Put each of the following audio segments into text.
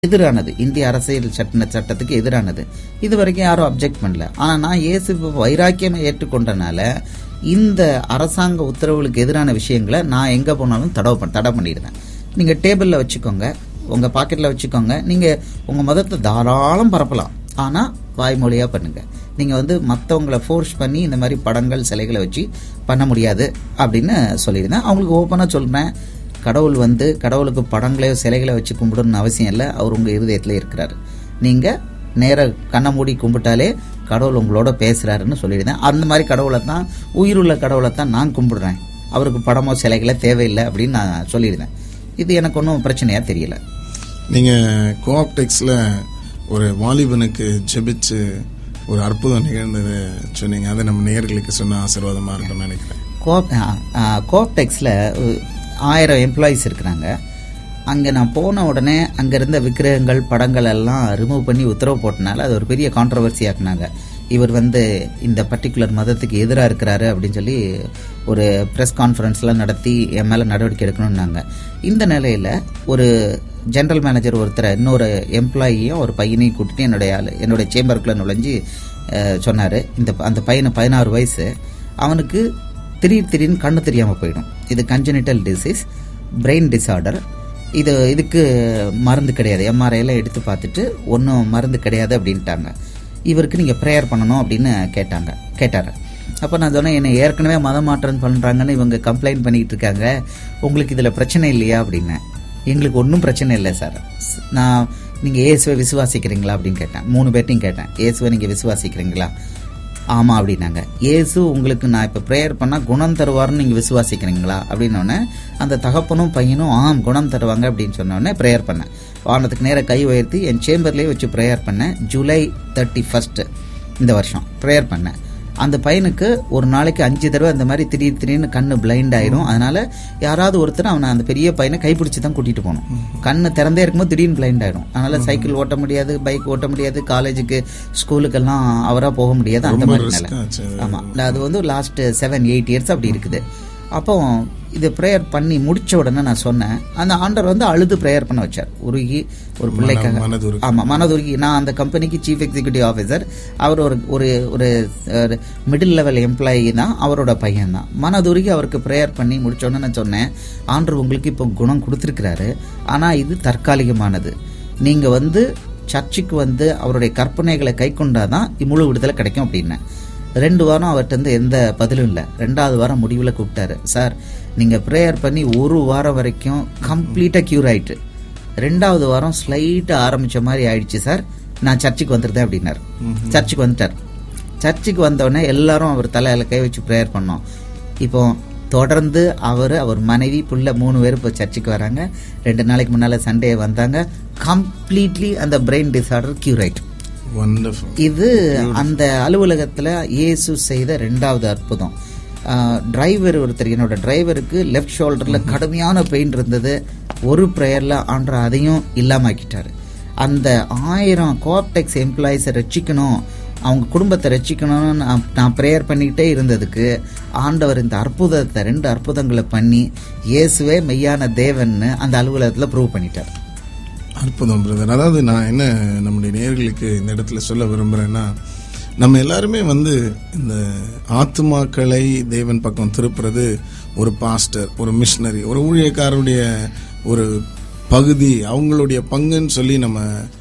எதிரானது இந்திய அரசியல் சட்ட சட்டத்துக்கு எதிரானது இது வரைக்கும் யாரும் அப்ஜெக்ட் பண்ணல ஆனா நான் இயேசு வைராக்கியமா ஏற்றுக்கொண்டனால இந்த அரசாங்க உத்தரவுகளுக்கு எதிரான விஷயங்களை நான் எங்க போனாலும் தடவை பண்ண தடை பண்ணிடுவேன் நீங்க டேபிள்ல வச்சுக்கோங்க உங்க பாக்கெட்ல வச்சுக்கோங்க நீங்க உங்க மதத்தை தாராளம் பரப்பலாம் ஆனா வாய்மொழியா பண்ணுங்க நீங்க வந்து மத்தவங்கள ஃபோர்ஸ் பண்ணி இந்த மாதிரி படங்கள் சிலைகளை வச்சு பண்ண முடியாது அப்படின்னு சொல்லியிருந்தேன் அவங்களுக்கு ஓப்பனா சொல்றேன் கடவுள் வந்து கடவுளுக்கு படங்களையோ சிலைகளை வச்சு கும்பிடணும்னு அவசியம் இல்லை அவர் உங்க இருதயத்துல இருக்கிறாரு நீங்க நேர கண்ணை மூடி கும்பிட்டாலே கடவுள் உங்களோட பேசுறாருன்னு சொல்லியிருந்தேன் அந்த மாதிரி கடவுளை தான் உயிருள்ள கடவுளை தான் நான் கும்பிடுறேன் அவருக்கு படமோ சிலைகளோ தேவையில்லை அப்படின்னு நான் சொல்லியிருந்தேன் இது எனக்கு ஒன்றும் பிரச்சனையா தெரியல நீங்க கோஆப்டெக்ஸ்ல ஒரு வாலிபனுக்கு ஜெபிச்சு ஒரு அற்புதம் நிகழ்ந்தது சொன்னீங்க அதை நம்ம நேயர்களுக்கு சொன்ன ஆசீர்வாதமா இருக்கும்னு நினைக்கிறேன் கோப் கோப்டெக்ஸில் ஆயிரம் எம்ப்ளாயீஸ் இருக்கிறாங்க அங்கே நான் போன உடனே அங்கே இருந்த விக்கிரகங்கள் படங்கள் எல்லாம் ரிமூவ் பண்ணி உத்தரவு போட்டனால அது ஒரு பெரிய கான்ட்ரவர்சி ஆக்குனாங்க இவர் வந்து இந்த பர்டிகுலர் மதத்துக்கு எதிராக இருக்கிறாரு அப்படின்னு சொல்லி ஒரு ப்ரெஸ் கான்ஃபரன்ஸ்லாம் நடத்தி என் மேலே நடவடிக்கை எடுக்கணும்னாங்க இந்த நிலையில் ஒரு ஜெனரல் மேனேஜர் ஒருத்தரை இன்னொரு எம்ப்ளாயியும் ஒரு பையனையும் கூட்டிட்டு என்னுடைய ஆளு என்னுடைய சேம்பருக்குள்ளே நுழைஞ்சு சொன்னார் இந்த அந்த பையனை பதினாறு வயசு அவனுக்கு திடீர் திடீர்னு கண்ணு தெரியாமல் போயிடும் இது கஞ்சனிட்டல் டிசீஸ் பிரெயின் டிசார்டர் இது இதுக்கு மருந்து கிடையாது எம்ஆர்ஐல எடுத்து பார்த்துட்டு ஒன்றும் மருந்து கிடையாது அப்படின்ட்டாங்க இவருக்கு நீங்கள் ப்ரேயர் பண்ணணும் அப்படின்னு கேட்டாங்க கேட்டார் அப்போ நான் சொன்னேன் என்னை ஏற்கனவே மதம் மாற்றம் பண்ணுறாங்கன்னு இவங்க கம்ப்ளைண்ட் பண்ணிக்கிட்டு இருக்காங்க உங்களுக்கு இதில் பிரச்சனை இல்லையா அப்படின்னேன் எங்களுக்கு ஒன்றும் பிரச்சனை இல்லை சார் நான் நீங்கள் இயேசுவை விசுவாசிக்கிறீங்களா அப்படின்னு கேட்டேன் மூணு பேர்ட்டையும் கேட்டேன் இயேசுவை நீங்கள் விசுவாசிக்கிறீங்களா ஆமாம் அப்படின்னாங்க இயேசு உங்களுக்கு நான் இப்போ ப்ரேயர் பண்ணால் குணம் தருவார்னு நீங்கள் விசுவாசிக்கிறீங்களா அப்படின்னோடனே அந்த தகப்பனும் பையனும் ஆம் குணம் தருவாங்க அப்படின்னு சொன்னோடனே ப்ரேயர் பண்ணேன் வானத்துக்கு நேராக கை உயர்த்தி என் சேம்பர்லேயே வச்சு ப்ரேயர் பண்ணேன் ஜூலை தேர்ட்டி ஃபஸ்ட்டு இந்த வருஷம் ப்ரேயர் பண்ணேன் அந்த பையனுக்கு ஒரு நாளைக்கு அஞ்சு தடவை அந்த மாதிரி திடீர் திடீர்னு கண்ணு பிளைண்ட் ஆயிரும் அதனால யாராவது ஒருத்தர் அவனை அந்த பெரிய பையனை கைப்பிடிச்சு தான் கூட்டிட்டு போகணும் கண்ணு திறந்தே இருக்கும்போது திடீர்னு பிளைண்ட் ஆயிடும் அதனால சைக்கிள் ஓட்ட முடியாது பைக் ஓட்ட முடியாது காலேஜுக்கு ஸ்கூலுக்கெல்லாம் அவரா போக முடியாது அந்த ரொம்ப மாதிரி risk நிலை ஆச்சு அது. ஆமா அது வந்து லாஸ்ட் செவன் எயிட் இயர்ஸ் அப்படி இருக்குது அப்போ இது ப்ரேயர் பண்ணி முடிச்ச உடனே நான் சொன்னேன் அந்த ஆண்டர் வந்து அழுது ப்ரேயர் பண்ண வச்சார் உருகி ஒரு பிள்ளைக்காக மனதுருகி. ஆமா மனதுருகி நான் அந்த கம்பெனிக்கு சீஃப் எக்ஸிகியூட்டிவ் ஆஃபீஸர் அவர் ஒரு ஒரு ஒரு மிடில் லெவல் எம்ப்ளாயி தான் அவரோட பையன் தான் மனதுருகி அவருக்கு ப்ரேயர் பண்ணி முடிச்ச உடனே நான் சொன்னேன் ஆண்டர் உங்களுக்கு இப்போ குணம் கொடுத்துருக்கிறாரு ஆனா இது தற்காலிகமானது நீங்க வந்து சர்ச்சுக்கு வந்து அவருடைய கற்பனைகளை கை கொண்டாதான் முழு விடுதலை கிடைக்கும் அப்படின்னேன் ரெண்டு வாரம் அவர்கிட்ட இருந்து எந்த பதிலும் இல்லை ரெண்டாவது வாரம் முடிவில் கூப்பிட்டாரு சார் நீங்க ப்ரேயர் பண்ணி ஒரு வாரம் வரைக்கும் கம்ப்ளீட்டா கியூர் ஆயிட்டு ரெண்டாவது வாரம் ஸ்லைட்டா ஆரம்பிச்ச மாதிரி ஆயிடுச்சு சார் நான் சர்ச்சுக்கு வந்துருந்தேன் அப்படின்னாரு சர்ச்சுக்கு வந்துட்டார் சர்ச்சுக்கு வந்தோடனே எல்லாரும் அவர் தலையில கை வச்சு ப்ரேயர் பண்ணோம் இப்போ தொடர்ந்து அவர் அவர் மனைவி புள்ள மூணு பேர் இப்போ சர்ச்சுக்கு வராங்க ரெண்டு நாளைக்கு முன்னால சண்டே வந்தாங்க கம்ப்ளீட்லி அந்த பிரெயின் டிசார்டர் கியூர் ஆயிட்டு வண்டர்ஃபுல் இது அந்த அலுவலகத்துல இயேசு செய்த ரெண்டாவது அற்புதம் டிரைவர் ஒருத்தர் என்னோட டிரைவருக்கு லெஃப்ட் ஷோல்டர்ல கடுமையான பெயின் இருந்தது ஒரு ப்ரேயர்ல ஆண்ட அதையும் இல்லாமக்கிட்டாரு அந்த ஆயிரம் கோஆப்டெக்ஸ் எம்ப்ளாயிஸை ரட்சிக்கணும் அவங்க குடும்பத்தை ரட்சிக்கணும்னு நான் நான் ப்ரேயர் பண்ணிக்கிட்டே இருந்ததுக்கு ஆண்டவர் இந்த அற்புதத்தை ரெண்டு அற்புதங்களை பண்ணி இயேசுவே மெய்யான தேவன்னு அந்த அலுவலகத்தில் ப்ரூவ் பண்ணிட்டார் அற்புதம் பிரதர் அதாவது நான் என்ன நம்முடைய நேயர்களுக்கு இந்த இடத்துல சொல்ல விரும்புறேன்னா நம்ம எல்லாருமே வந்து இந்த ஆத்துமாக்களை தேவன் பக்கம் திருப்புறது ஒரு பாஸ்டர் ஒரு மிஷினரி ஒரு ஊழியக்காரருடைய ஒரு பகுதி அவங்களுடைய பங்குன்னு சொல்லி நம்ம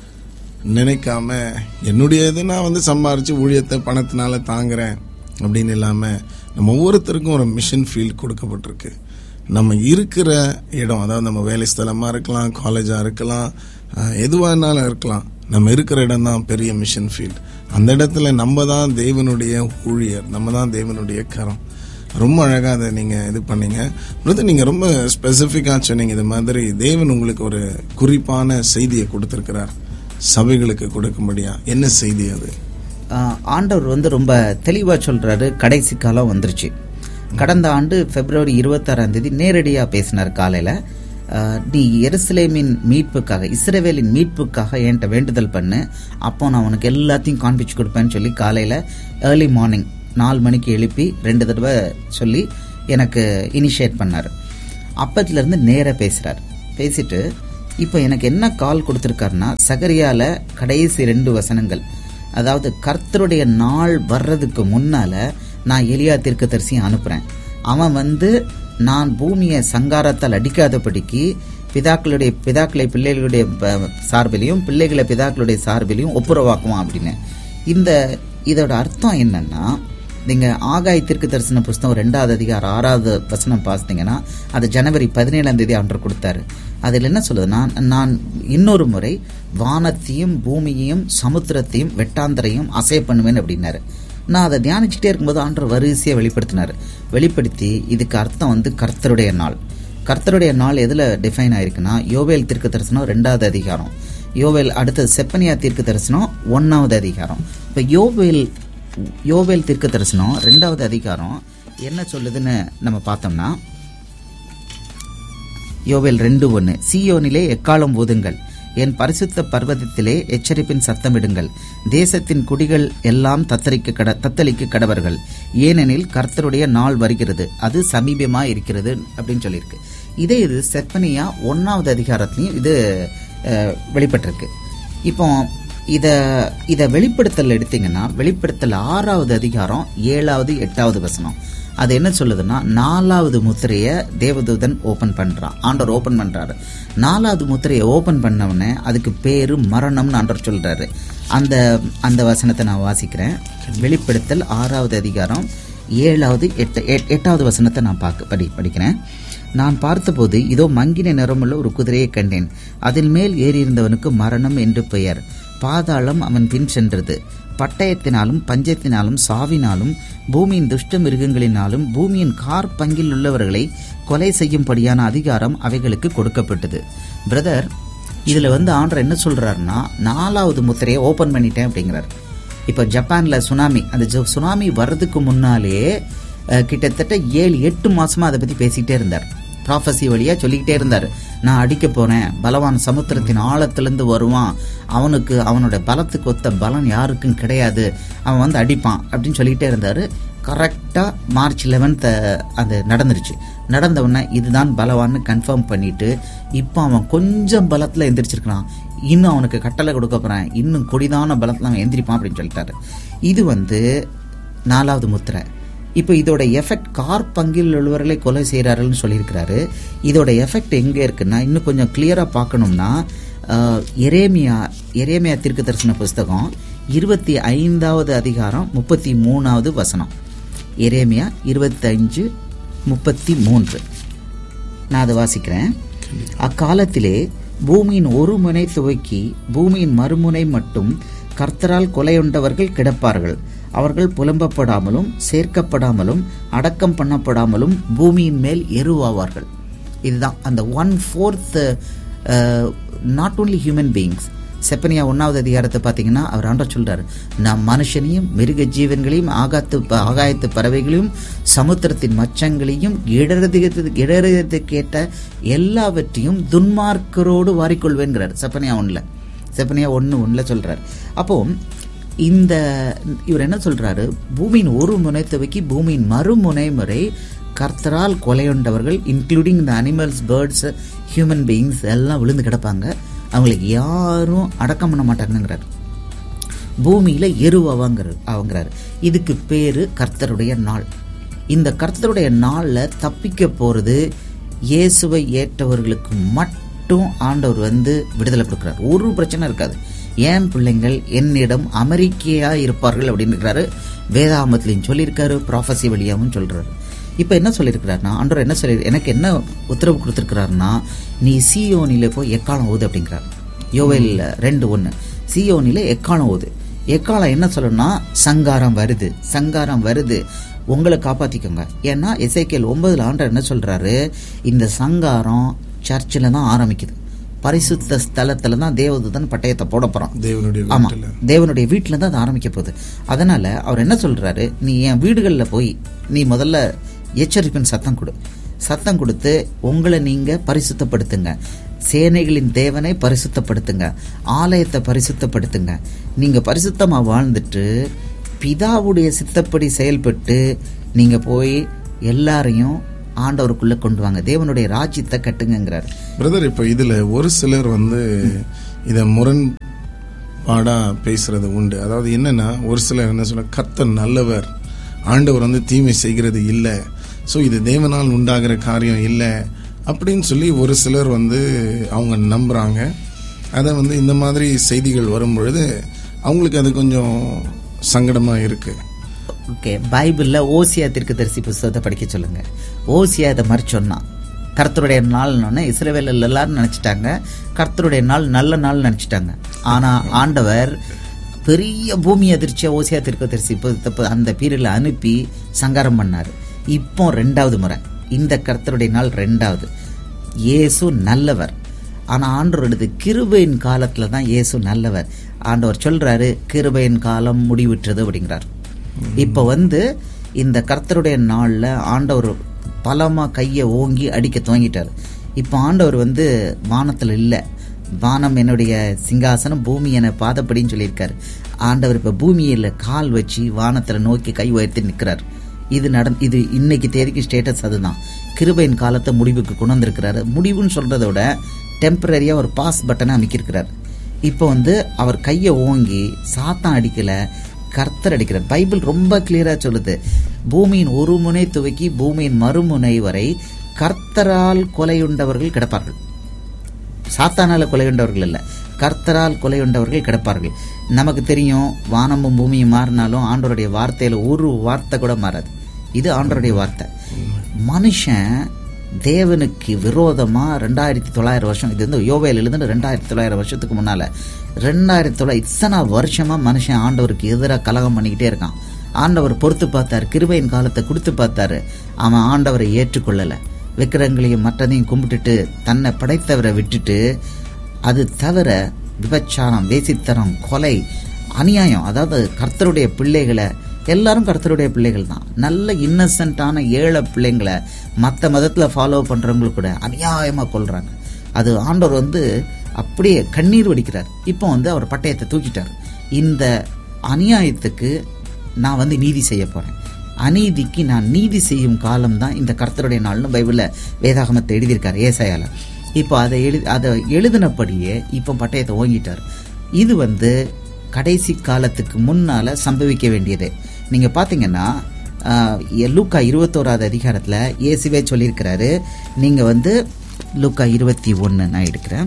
நினைக்காம என்னுடைய இது நான் வந்து சம்பாரிச்சு ஊழியத்தை பணத்தினால தாங்குறேன் அப்படின்னு இல்லாம நம்ம ஒவ்வொருத்தருக்கும் ஒரு மிஷன் ஃபீல்ட் கொடுக்கப்பட்டிருக்கு நம்ம இருக்கிற இடம் அதாவது நம்ம வேலை ஸ்தலமா இருக்கலாம் காலேஜா இருக்கலாம் அஹ், எதுவானாலும் இருக்கலாம் நம்ம இருக்கிற இடம் தான் பெரிய மிஷன் ஃபீல்ட் அந்த இடத்துல நம்ம தான் தேவனுடைய ஊழியர் நம்ம தான் தேவனுடைய கரம் ரொம்ப அழகா அதை நீங்க இது பண்ணீங்க பிரதர் நீங்க ரொம்ப ஸ்பெசிஃபிக்கா சொன்னீங்க இது மாதிரி தேவன் உங்களுக்கு ஒரு குறிப்பான செய்தியை கொடுத்திருக்கிறார் சபைகளுக்கு கொடுக்கும்படியா என்ன செய்தி அது ஆஹ் ஆண்டவர் வந்து ரொம்ப தெளிவா சொல்றாரு கடைசி காலம் வந்துருச்சு கடந்த ஆண்டு பிப்ரவரி இருபத்தாறாம் தேதி நேரடியா பேசினார் காலையில ஆஹ் நீ எருசலேமின் மீட்புக்காக இஸ்ரவேலின் மீட்புக்காக என்கிட்ட வேண்டுதல் பண்ணு அப்போ நான் உனக்கு எல்லாத்தையும் காண்பிச்சு கொடுப்பேன்னு சொல்லி காலையில ஏர்லி மார்னிங் நாலு மணிக்கு எழுப்பி ரெண்டு தடவை சொல்லி எனக்கு இனிஷியேட் பண்ணாரு அப்பத்துல இருந்து நேரா பேசுறாரு பேசிட்டு இப்போ எனக்கு என்ன கால் கொடுத்துருக்காருன்னா சகரியால கடைசி ரெண்டு வசனங்கள் அதாவது கர்த்தருடைய நாள் வர்றதுக்கு முன்னால நான் எலியா தீர்க்கதரிசியை அனுப்புறேன் அவன் வந்து நான் பூமியை சங்காரத்தால் அடிக்காதபடிக்கு பிதாக்களுடைய பிதாக்களை பிள்ளைகளுடைய ப- சார்பிலையும் பிள்ளைகளை பிதாக்களுடைய சார்பிலையும் ஒப்புரவாக்குவான் அப்படின்னு இந்த இதோட அர்த்தம் என்னன்னா நீங்க ஆகாய் தீர்க்க தரிசன புஸ்தகம் ரெண்டாவது அதிகாரம் ஆறாவது வசனம் பார்த்தீங்கன்னா அது ஜனவரி பதினேழாம் தேதி ஆண்டர் கொடுத்தாரு அதில் என்ன சொல்லுதுன்னா நான் இன்னொரு முறை வானத்தையும் பூமியையும் சமுத்திரத்தையும் வெட்டாந்தரையும் அசைய பண்ணுவேன் அப்படின்னாரு நான் அதை தியானிச்சுட்டே இருக்கும்போது ஆண்டர் வரிசையை வெளிப்படுத்தினார் வெளிப்படுத்தி இதுக்கு அர்த்தம் வந்து கர்த்தருடைய நாள் கர்த்தருடைய நாள் எதில் டிஃபைன் ஆயிருக்குன்னா யோவேல் தீர்க்க தரிசனம் ரெண்டாவது அதிகாரம் யோவேல் அடுத்தது செப்பனியா தீர்க்க தரிசனம் ஒன்றாவது அதிகாரம் இப்போ யோவேல் யோவேல் தீர்க்க தரிசனம் ரெண்டாவது அதிகாரம் என்ன சொல்லுதுன்னு நம்ம பார்த்தோம்னா யோவேல் ரெண்டு ஒன்று சீயோனிலே எக்காலம் ஊதுங்கள் என் பரிசுத்த பர்வதத்திலே எச்சரிப்பின் சத்தமிடுங்கள் தேசத்தின் குடிகள் எல்லாம் தத்தரிக்க கட தத்தளிக்க கடவர்கள் ஏனெனில் கர்த்தருடைய நாள் வருகிறது அது சமீபமா இருக்கிறது அப்படின்னு சொல்லியிருக்கு இதே இது செப்பனியா ஒன்னாவது அதிகாரத்திலையும் இது அஹ், வெளிப்பட்டிருக்கு இப்போ இத இத வெளிப்படுத்தல் எடுத்தீங்கன்னா வெளிப்படுத்தல் ஆறாவது அதிகாரம் ஏழாவது எட்டாவது வசனம் அது என்ன சொல்லுதுன்னா நாலாவது முத்திரைய தேவதூதன் ஓபன் பண்றான் ஆண்டவர் ஓபன் பண்றாரு நாலாவது முத்திரையை ஓபன் பண்ண உடனே அதுக்கு பேரு மரணம்னு ஆண்டவர் சொல்றாரு அந்த அந்த வசனத்தை நான் வாசிக்கிறேன் வெளிப்படுத்தல் ஆறாவது அதிகாரம் ஏழாவது எட்டு எட்- எட்டாவது வசனத்தை நான் பார்க்க படி படிக்கிறேன் நான் பார்த்தபோது இதோ மங்கின நிறமுள்ள ஒரு குதிரையை கண்டேன் அதில் மேல் ஏறியிருந்தவனுக்கு மரணம் என்று பெயர் பாதாளம் அவன் பின் சென்றது பட்டயத்தினாலும் பஞ்சத்தினாலும் சாவினாலும் பூமியின் துஷ்ட மிருகங்களினாலும் பூமியின் கார் பங்கில் உள்ளவர்களை கொலை செய்யும்படியான அதிகாரம் அவைகளுக்கு கொடுக்கப்பட்டது பிரதர் இதுல வந்து ஆண்டர் என்ன சொல்றாருன்னா நாலாவது முத்திரையை ஓபன் பண்ணிட்டேன் அப்படிங்கிறார் இப்போ ஜப்பான்ல சுனாமி அந்த ஜு- சுனாமி வர்றதுக்கு முன்னாலே அஹ், கிட்டத்தட்ட ஏழு எட்டு மாசமா அதை பத்தி பேசிக்கிட்டே இருந்தார் ப்ராஃபஸி வழியா சொல்லிக்கிட்டே இருந்தார் நான் அடிக்க போறேன் பலவான் சமுத்திரத்தின் ஆழத்திலிருந்து வருவான் அவனுக்கு அவனோட பலத்துக்கு ஒத்த பலன் யாருக்கும் கிடையாது அவன் வந்து அடிப்பான் அப்படின்னு சொல்லிக்கிட்டே இருந்தாரு கரெக்டா மார்ச் லெவன்த் அது நடந்துருச்சு நடந்த உடனே இதுதான் பலவான்னு கன்ஃபார்ம் பண்ணிட்டு இப்போ அவன் கொஞ்சம் பலத்துல எந்திரிச்சிருக்கிறான் இன்னும் அவனுக்கு கட்டளை கொடுக்க போறேன் இன்னும் கொடிதான பலத்துல அவன் எந்திரிப்பான் அப்படின்னு சொல்லிட்டாரு இது வந்து நாலாவது முத்திரை இப்போ இதோட எஃபெக்ட் கார் பங்கில் உள்ளவர்களை கொலை செய்கிறார்கள்னு சொல்லியிருக்கிறாரு இதோட எஃபெக்ட் எங்கே இருக்குன்னா இன்னும் கொஞ்சம் கிளியராக பார்க்கணும்னா ஆஹ், எரேமியா எரேமியா தீர்க்க தரிசன புஸ்தகம் இருபத்தி ஐந்தாவது அதிகாரம் முப்பத்தி மூணாவது வசனம் எரேமியா இருபத்தஞ்சு முப்பத்தி மூன்று நான் அதை வாசிக்கிறேன் அக்காலத்திலே பூமியின் ஒரு முனை துவக்கி பூமியின் மறுமுனை மட்டும் கர்த்தரால் கொலையுண்டவர்கள் கிடப்பார்கள் அவர்கள் புலம்பப்படாமலும் சேர்க்கப்படாமலும் அடக்கம் பண்ணப்படாமலும் பூமியின் மேல் எருவாவார்கள் இதுதான் அந்த one fourth not only human beings Zephaniah ஒன்னாவது அதிகாரத்தை பார்த்தீங்கன்னா அவர் ஆண்டவர் சொல்றாரு நாம் மனுஷனையும் மிருக ஜீவன்களையும் ஆகாத்து ப- ஆகாயத்து பறவைகளையும் சமுத்திரத்தின் மச்சங்களையும் இடறது இடறதுக்கேற்ற எல்லாவற்றையும் துன்மார்க்கரோடு வாரிக்கொள்வேங்கிறார் செப்பனியா ஒன்றில் செப்பனியா ஒன்று ஒன்றில் சொல்றார் அப்போ இந்த இவர் என்ன சொல்றாரு பூமியின் ஒரு முனை துவக்கி பூமியின் மறுமுனை முறை கர்த்தரால் கொலையுண்டவர்கள் இன்க்ளூடிங் இந்த அனிமல்ஸ் பேர்ட்ஸ் ஹியூமன் பீயிங்ஸ் எல்லாம் விழுந்து கிடப்பாங்க அவங்களுக்கு யாரும் அடக்கம் பண்ண மாட்டாங்கங்கிறார் பூமியில எருவாவாங்கிறார் அவங்கிறார் இதுக்கு பேரு கர்த்தருடைய நாள் இந்த கர்த்தருடைய நாள்ல தப்பிக்க போறது இயேசுவை ஏற்றவர்களுக்கு மட்டும் ஆண்டவர் வந்து விடுதலை கொடுக்கிறார் ஒரு பிரச்சனை இருக்காது ஏன் பிள்ளைங்கள் என்னிடம் அமெரிக்கையா இருப்பார்கள் அப்படின்னு இருக்கிறாரு வேதாமத்திலையும் சொல்லியிருக்காரு ப்ராஃபஸி வழியாவும் சொல்றாரு இப்போ என்ன சொல்லியிருக்கிறாருன்னா ஆண்டவர் என்ன சொல்லி எனக்கு என்ன உத்தரவு கொடுத்துருக்கிறாருன்னா நீ சியோனில போய் எக்காலம் ஓது அப்படிங்கிறார் யோவேல் ரெண்டு ஒன்று சியோனில எக்காலம் ஓது எக்காலம் என்ன சொல்லணும்னா சங்காரம் வருது சங்காரம் வருது உங்களை காப்பாத்திக்கோங்க ஏன்னா எஸ்ஐகேல் ஒன்பதுல ஆண்டர் என்ன சொல்றாரு இந்த சங்காரம் சர்ச்சில் தான் ஆரம்பிக்குது பரிசுத்த ஸ்தலத்துல தான் தேவதூதன் பட்டயத்தை போட போறான் தேவனுடைய ஆமா வீட்டில் தேவனுடைய வீட்டில தான் அது ஆரம்பிக்க போகுது அதனால அவர் என்ன சொல்றாரு நீ என் வீடுகள்ல போய் நீ முதல்ல எச்சரிப்பின் சத்தம் கொடு சத்தம் கொடுத்து உங்களை நீங்க பரிசுத்தப்படுத்துங்க சேனைகளின் தேவனை பரிசுத்தப்படுத்துங்க ஆலயத்தை பரிசுத்தப்படுத்துங்க நீங்க பரிசுத்தமா வாழ்ந்துட்டு பிதாவுடைய சித்தப்படி செயல்பட்டு நீங்க போய் எல்லாரையும் ஆண்டவருக்குள்ள கொண்டு வாங்க தேவனுடைய ராஜ்யத்தை கட்டுங்கிறார் பிரதர் இப்போ இதுல ஒரு சிலர் வந்து இத முரண்பாடா பேசுறது உண்டு அதாவது என்னன்னா ஒரு சிலர் என்ன சொல்ல கர்த்தர் நல்லவர் ஆண்டவர் வந்து தீமை செய்கிறது இல்லை ஸோ இது தேவனால் உண்டாகிற காரியம் இல்லை அப்படின்னு சொல்லி ஒரு சிலர் வந்து அவங்க நம்புறாங்க அதை வந்து இந்த மாதிரி செய்திகள் வரும் பொழுது அவங்களுக்கு அது கொஞ்சம் சங்கடமா இருக்கு ஓகே பைபிளில் ஓசியா தீர்க்கதரிசி புஸ்தகத்தை படிக்க சொல்லுங்க ஓசியா இதை மாதிரி சொன்னான் கர்த்தருடைய நாள்னு இஸ்ரேவேல் எல்லாரும் நினச்சிட்டாங்க கர்த்தருடைய நாள் நல்ல நாள் நினச்சிட்டாங்க ஆனால் ஆண்டவர் பெரிய பூமி அதிர்ச்சியாக ஓசியா தீர்க்கதரிசி புஸ்தகத்தை அந்த பீரியடில் அனுப்பி சங்காரம் பண்ணார் இப்போ ரெண்டாவது முறை இந்த கர்த்தருடைய நாள் ரெண்டாவது இயேசு நல்லவர் ஆனால் ஆண்டவரோடது கிருபையின் காலத்தில் தான் இயேசு நல்லவர் ஆண்டவர் சொல்றாரு கிருபையின் காலம் முடிவுற்றது அப்படிங்கிறார் இப்போ வந்து இந்த கர்த்தருடைய நாளில் ஆண்டவர் பலமா கையை ஓங்கி அடிக்க துவங்கிட்டார் இப்போ ஆண்டவர் வந்து வானத்தில் இல்லை வானம் என்னுடைய சிங்காசனம் பூமி என பாதப்படின்னு சொல்லியிருக்காரு ஆண்டவர் இப்போ பூமியில் கால் வச்சு வானத்தில் நோக்கி கை உயர்த்தி நிற்கிறார் இது நட இது இன்னைக்கு தேதிக்கு ஸ்டேட்டஸ் அதுதான் கிருபையின் காலத்தை முடிவுக்கு கொண்டு வந்திருக்கிறாரு முடிவுன்னு சொல்றதை விட டெம்பரரியாக ஒரு பாஸ் பட்டனை அமைக்கிருக்கிறார் இப்போ வந்து அவர் கையை ஓங்கி சாத்தான் அடிக்கல கர்த்தர் அடிக்கிறார் பைபிள் ரொம்ப கிளியரா சொல்லுது பூமியின் ஒரு முனை துவக்கி பூமியின் மறுமுனை வரை கர்த்தரால் கொலையுண்டவர்கள் கிடப்பார்கள் சாத்தானால கொலையுண்டவர்கள் இல்லை கர்த்தரால் கொலையுண்டவர்கள் கிடப்பார்கள் நமக்கு தெரியும் வானமும் பூமியும் மாறினாலும் ஆண்டவருடைய வார்த்தையில ஒரு வார்த்தை கூட மாறாது இது ஆண்டவருடைய வார்த்தை மனுஷன் தேவனுக்கு விரோதமா ரெண்டாயிரத்தி தொள்ளாயிரம் வருஷம் இது வந்து யோவேல் எழுதுன்னு ரெண்டாயிரத்தி தொள்ளாயிரம் வருஷத்துக்கு முன்னால ரெண்டாயிரத்தி தொள்ளாயிரம் இத்தனை வருஷமா மனுஷன் ஆண்டவருக்கு எதிராக கலகம் பண்ணிக்கிட்டே இருக்கான் ஆண்டவர் பொறுத்து பார்த்தாரு கிருபையின் காலத்தை கொடுத்து பார்த்தாரு அவன் ஆண்டவரை ஏற்றுக்கொள்ளல விக்கிரங்களையும் மற்றதையும் கும்பிட்டுட்டு தன்னை படைத்தவரை விட்டுட்டு அது தவிர விபச்சாரம் வேசித்தனம் கொலை அநியாயம் அதாவது கர்த்தருடைய பிள்ளைகளை எல்லாரும் கர்த்தருடைய பிள்ளைகள் தான் நல்ல இன்னசென்ட்டான ஏழை பிள்ளைங்களை மற்ற மதத்தில் ஃபாலோ பண்ணுறவங்களுக்கு கூட அநியாயமாக கொள்றாங்க அது ஆண்டவர் வந்து அப்படியே கண்ணீர் வடிக்கிறார் இப்போ வந்து அவர் பட்டயத்தை தூக்கிட்டார் இந்த அநியாயத்துக்கு நான் வந்து நீதி செய்ய போறேன் அநீதிக்கு நான் நீதி செய்யும் காலம் தான் இந்த கர்த்தருடைய நாள்னு பைபிளில் வேதாகமத்தை எழுதியிருக்காரு ஏசாயால இப்போ அதை எழு அதை எழுதினபடியே இப்போ பட்டயத்தை ஓங்கிட்டார் இது வந்து கடைசி காலத்துக்கு முன்னால சம்பவிக்க வேண்டியது நீங்க பாத்தீங்கன்னா ஆஹ், லூக்கா இருபத்தோராவது அதிகாரத்துல இயேசுவே சொல்லியிருக்கிறாரு நீங்க வந்து லூக்கா இருபத்தி ஒன்று நான் எடுக்கிறேன்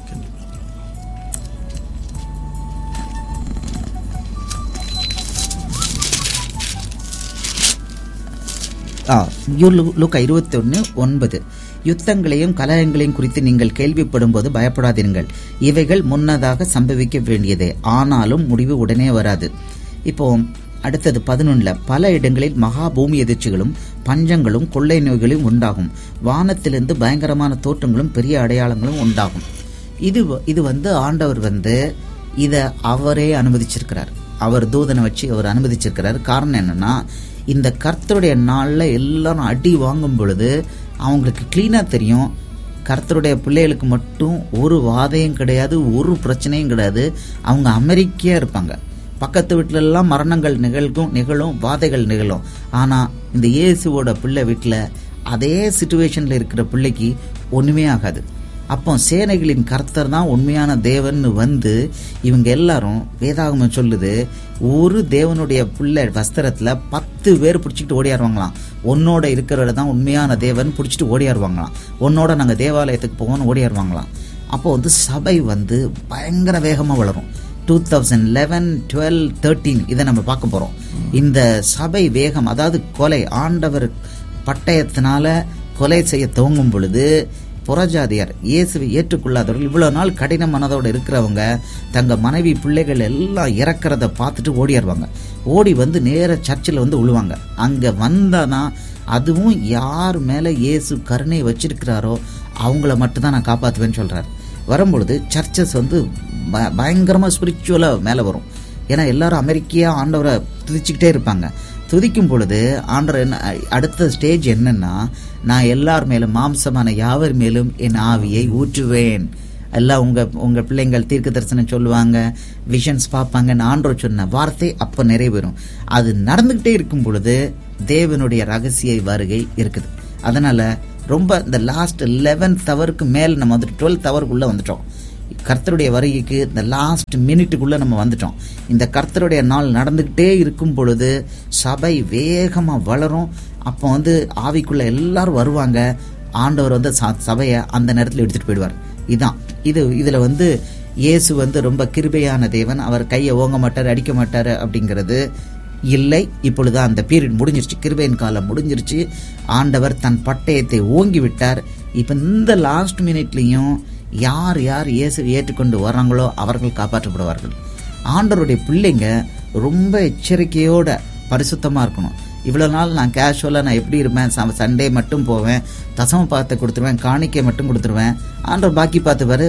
ஆ, யூ- லூ- லூக்கா இருபத்தி ஒன்று ஒன்பது யுத்தங்களையும் கலகங்களையும் குறித்து நீங்கள் கேள்விப்படும் போது பயப்படாதீர்கள் இவைகள் முன்னதாக சம்பவிக்க வேண்டியதே ஆனாலும் முடிவு உடனே வராது இப்போ அடுத்தது பதினொன்னுல பல இடங்களில் மகா பூமி எதிர்ச்சிகளும் பஞ்சங்களும் கொள்ளை நோய்களும் உண்டாகும் வானத்திலிருந்து பயங்கரமான தோற்றங்களும் பெரிய அடையாளங்களும் உண்டாகும் இது வ- இது வந்து ஆண்டவர் வந்து இதை அவரே அனுமதிச்சிருக்கிறார் அவர் தூதனை வச்சு அவர் அனுமதிச்சிருக்கிறார் காரணம் என்னன்னா இந்த கர்த்தருடைய நாள்ல எல்லாரும் அடி வாங்கும் பொழுது அவங்களுக்கு கிளீனா தெரியும் கர்த்தருடைய பிள்ளைகளுக்கு மட்டும் ஒரு வாதையும் கிடையாது ஒரு பிரச்சனையும் கிடையாது அவங்க அமெரிக்கையா இருப்பாங்க பக்கத்து வீட்டுல எல்லாம் மரணங்கள் நிகழ்க்கும் நிகழும் வாதைகள் நிகழும் ஆனா இந்த இயேசுவோட பிள்ளை வீட்டுல அதே சுச்சுவேஷன்ல இருக்கிற பிள்ளைக்கு ஒண்ணுமே ஆகாது அப்போ சேனைகளின் கர்த்தர் தான் உண்மையான தேவன்னு வந்து இவங்க எல்லாரும் வேதாகமம் சொல்லுது ஒரு தேவனுடைய பிள்ளை வஸ்திரத்துல பத்து பேர் பிடிச்சிக்கிட்டு ஓடியாருவாங்களாம் உன்னோட இருக்கிறவரை தான் உண்மையான தேவன் பிடிச்சிட்டு ஓடியாருவாங்களாம் உன்னோட நாங்க தேவாலயத்துக்கு போவோம்னு ஓடியாருவாங்களாம் அப்போ வந்து சபை வந்து பயங்கர வேகமா வளரும் two thousand eleven twelve thirteen இதை நம்ம பார்க்க போறோம் இந்த சபை வேகம் அதாவது கொலை ஆண்டவர் பட்டயத்தினால கொலை செய்ய துவங்கும் பொழுது புறஜாதியார் இயேசுவை ஏற்றுக்கொள்ளாதவர்கள் இவ்வளவு நாள் கடின மனதோட இருக்கிறவங்க தங்க மனைவி பிள்ளைகள் எல்லாம் இறக்கிறத பார்த்துட்டு ஓடிடுவாங்க ஓடி வந்து நேர சர்ச்சில் வந்து விழுவாங்க அங்க வந்தாதான் அதுவும் யார் மேல இயேசு கருணை வச்சிருக்கிறாரோ அவங்கள மட்டும்தான் நான் காப்பாத்துவேன்னு சொல்றாரு வரும்பொழுது சர்ச்சஸ் வந்து ப- பயங்கரமா ஸ்பிரிச்சுவலா மேல வரும் ஏன்னா எல்லாரும் அமெரிக்கையா ஆண்டவரை துதிச்சுக்கிட்டே இருப்பாங்க துதிக்கும் பொழுது ஆண்டவர் என்ன அடுத்த ஸ்டேஜ் என்னன்னா நான் எல்லார் மேலும் மாம்சமான யாவர் மேலும் என் ஆவியை ஊற்றுவேன் எல்லாம் உங்க உங்க பிள்ளைங்கள் தீர்க்க தரிசனம் சொல்லுவாங்க விஷன்ஸ் பார்ப்பாங்கன்னு ஆண்டவர் சொன்ன வார்த்தை அப்ப நிறைவேறும் அது நடந்துகிட்டே இருக்கும் பொழுது தேவனுடைய ரகசிய வருகை இருக்குது அதனால ரொம்ப இந்த லாஸ்ட் லெவன்த் ஹவருக்கு மேலே நம்ம வந்துட்டு டுவெல்த் ஹவருக்குள்ளே வந்துட்டோம் கர்த்தருடைய வருகைக்கு இந்த லாஸ்ட் மினிட்டுக்குள்ளே நம்ம வந்துட்டோம் இந்த கர்த்தருடைய நாள் நடந்துக்கிட்டே இருக்கும் பொழுது சபை வேகமாக வளரும் அப்போ வந்து ஆவிக்குள்ளே எல்லாரும் வருவாங்க ஆண்டவர் வந்து ச- சபையை அந்த நேரத்தில் எடுத்துகிட்டு போயிடுவார் இதான் இது இதில் வந்து இயேசு வந்து ரொம்ப கிருபையான தேவன் அவர் கையை ஓங்க மாட்டார் அடிக்க மாட்டார் அப்படிங்கிறது இல்லை இப்பொழுது அந்த பீரியட் முடிஞ்சிருச்சு கிருபையின் காலம் முடிஞ்சிருச்சு ஆண்டவர் தன் பட்டயத்தை ஓங்கி விட்டார் இப்போ இந்த லாஸ்ட் மினிட்லேயும் யார் யார் இயேசு ஏற்றுக்கொண்டு வர்றாங்களோ அவர்கள் காப்பாற்றப்படுவார்கள் ஆண்டவருடைய பிள்ளைங்க ரொம்ப எச்சரிக்கையோட பரிசுத்தமாக இருக்கணும் இவ்வளோ நாள் நான் கேஷுவலாக நான் எப்படி இருப்பேன் ச- சண்டே மட்டும் போவேன் தசம பார்த்து கொடுத்துருவேன் காணிக்கை மட்டும் கொடுத்துருவேன் ஆண்டவர் பாக்கி பார்த்துப்பாரு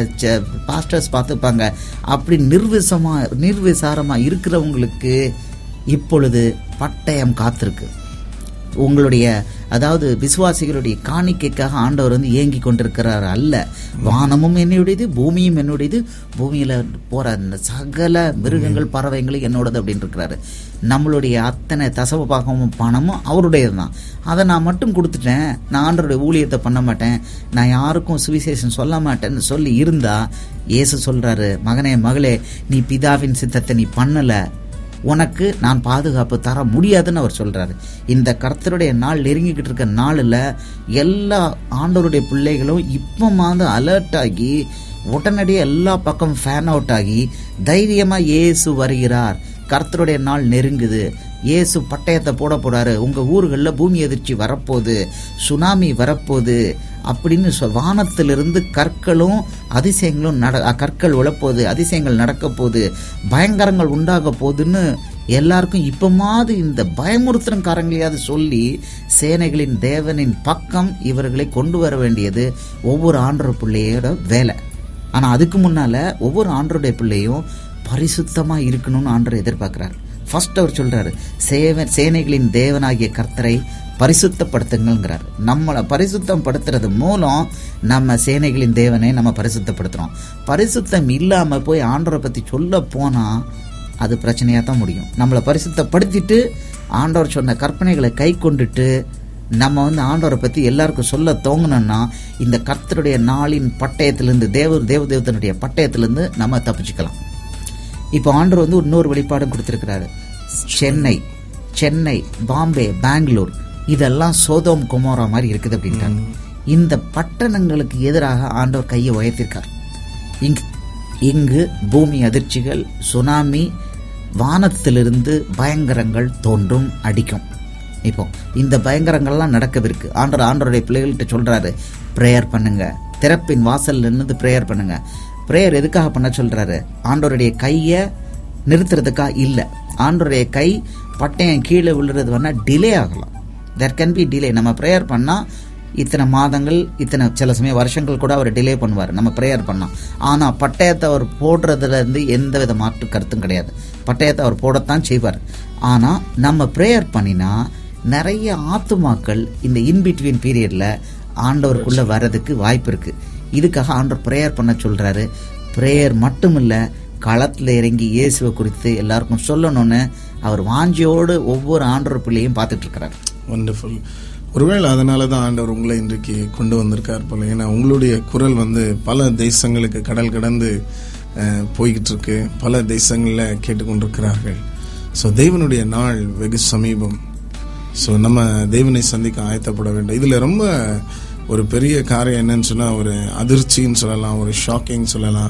பாஸ்டர்ஸ் பார்த்துப்பாங்க அப்படி நிர்விசமாக நிர்விசாரமாக இருக்கிறவங்களுக்கு இப்பொழுது பட்டயம் காத்திருக்கு உங்களுடைய அதாவது விசுவாசிகளுடைய காணிக்கைக்காக ஆண்டவர் வந்து ஏங்கி கொண்டிருக்கிறார் அல்ல வானமும் என்னுடையது பூமியும் என்னுடையது பூமியில போற அந்த சகல மிருகங்கள் பறவைகளும் என்னோடது அப்படின்னு இருக்கிறாரு நம்மளுடைய அத்தனை தசவ பாகமும் பணமும் அவருடையது தான் அதை நான் மட்டும் கொடுத்துட்டேன் நான் ஆண்டருடைய ஊழியத்தை பண்ண மாட்டேன் நான் யாருக்கும் சுவிசேஷம் சொல்ல மாட்டேன்னு சொல்லி இருந்தா இயேசு சொல்றாரு மகனே மகளே நீ பிதாவின் சித்தத்தை நீ பண்ணல உனக்கு நான் பாதுகாப்பு தர முடியாதுன்னு அவர் சொல்றாரு இந்த கர்த்தருடைய நாள் நெருங்கிக்கிட்டு இருக்க நாளில் எல்லா ஆண்டவருடைய பிள்ளைகளும் இப்போ மாதிரி அலர்ட் ஆகி உடனடியாக எல்லா பக்கம் ஃபேன் அவுட் ஆகி தைரியமாக இயேசு வருகிறார் கர்த்தருடைய நாள் நெருங்குது இயேசு பட்டயத்தை போட போறாரு உங்க ஊர்களில் பூமி எதிர்ச்சி வரப்போகுது சுனாமி வரப்போகுது அப்படின்னு சொ- வானத்திலிருந்து கற்களும் அதிசயங்களும் நட அ, கற்கள் விழப்போகுது அதிசயங்கள் நடக்க போகுது பயங்கரங்கள் உண்டாக போகுதுன்னு எல்லாருக்கும் இப்பமாவது இந்த பயமுறுத்துறக்காரங்களையாவது சொல்லி சேனைகளின் தேவனின் பக்கம் இவர்களை கொண்டு வர வேண்டியது ஒவ்வொரு ஆண்டவர் பிள்ளையோட வேலை ஆனா அதுக்கு முன்னால ஒவ்வொரு ஆண்டருடைய பிள்ளையும் பரிசுத்தமா இருக்கணும்னு ஆண்டவர் எதிர்பார்க்கிறார் ஃபர்ஸ்ட் அவர் சொல்றாரு சேவ சேனைகளின் தேவனாகிய கர்த்தரை பரிசுத்தப்படுத்துங்கள்ங்கிறார் நம்மளை பரிசுத்தம் படுத்துறது மூலம் நம்ம சேனைகளின் தேவனை நம்ம பரிசுத்தப்படுத்துறோம் பரிசுத்தம் இல்லாம போய் ஆண்டவரை பத்தி சொல்ல போனா அது பிரச்சனையா தான் முடியும் நம்மளை பரிசுத்தப்படுத்திட்டு ஆண்டவர் சொன்ன கற்பனைகளை கை கொண்டுட்டு நம்ம வந்து ஆண்டவரை பற்றி எல்லாருக்கும் சொல்ல தோங்கணும்னா இந்த கர்த்தருடைய நாளின் பட்டயத்திலிருந்து தேவர் தேவதேவதனுடைய பட்டயத்திலிருந்து நம்ம தப்பிச்சுக்கலாம் இப்போ ஆண்டவர் வந்து இன்னொரு வெளிப்பாடும் கொடுத்துருக்கிறாரு சென்னை சென்னை பாம்பே பெங்களூர் இதெல்லாம் சோதோம் குமாரா மாதிரி இருக்குது அப்படின்ட்டாங்க இந்த பட்டணங்களுக்கு எதிராக ஆண்டவர் கையை உயர்த்திருக்கார் இங்கு இங்கு பூமி அதிர்ச்சிகள் சுனாமி வானத்திலிருந்து பயங்கரங்கள் தோன்றும் அடிக்கும் இப்போ இந்த பயங்கரங்கள்லாம் நடக்கவிருக்கு ஆண்டவர் ஆண்டவருடைய பிள்ளைகள்கிட்ட சொல்றாரு ப்ரேயர் பண்ணுங்க திறப்பின் வாசல்ல இருந்து ப்ரேயர் பண்ணுங்க ப்ரேயர் எதுக்காக பண்ண சொல்றாரு ஆண்டவருடைய கையை நிறுத்துறதுக்காக இல்லை ஆண்டவருடைய கை பட்டயம் கீழே விழுறது வேணா டிலே ஆகலாம் தெர் கேன் பி டிலே நம்ம ப்ரேயர் பண்ணா இத்தனை மாதங்கள் இத்தனை சில சமயம் வருஷங்கள் கூட அவர் டிலே பண்ணுவார் நம்ம ப்ரேயர் பண்ணோம் ஆனால் பட்டயத்தை அவர் போடுறதுல இருந்து எந்த வித மாற்று கருத்தும் கிடையாது பட்டயத்தை அவர் போடத்தான் செய்வார் ஆனால் நம்ம ப்ரேயர் பண்ணினா நிறைய ஆத்துமாக்கள் இந்த இன்பிட்வீன் பீரியட்ல ஆண்டவருக்குள்ள வர்றதுக்கு வாய்ப்பு இருக்கு இதுக்காக ஆண்டவர் ப்ரேயர் பண்ண சொல்றாரு ப்ரேயர் மட்டும் இல்ல களத்துல இறங்கி இயேசுவை குறித்து எல்லாருக்கும் சொல்லணும்னு அவர் வாஞ்சியோடு ஒவ்வொரு ஆண்டவர் பிள்ளையும் பார்த்துட்டு இருக்கிறார் வண்டர்ஃபுல் ஒருவேளை அதனால தான் ஆண்டவர் உங்களை இன்றைக்கு கொண்டு வந்திருக்கார் போல ஏன்னா உங்களுடைய குரல் வந்து பல தேசங்களுக்கு கடல் கடந்து அஹ், போய்கிட்டு இருக்கு பல தேசங்களில் கேட்டுக்கொண்டிருக்கிறார்கள் ஸோ தேவனுடைய நாள் வெகு சமீபம் ஸோ நம்ம தேவனை சந்திக்க ஆயத்தப்பட வேண்டும் இதில் ரொம்ப ஒரு பெரிய காரியம் என்னன்னு சொன்னால் ஒரு அதிர்ச்சின்னு சொல்லலாம் ஒரு ஷாக்கிங் சொல்லலாம்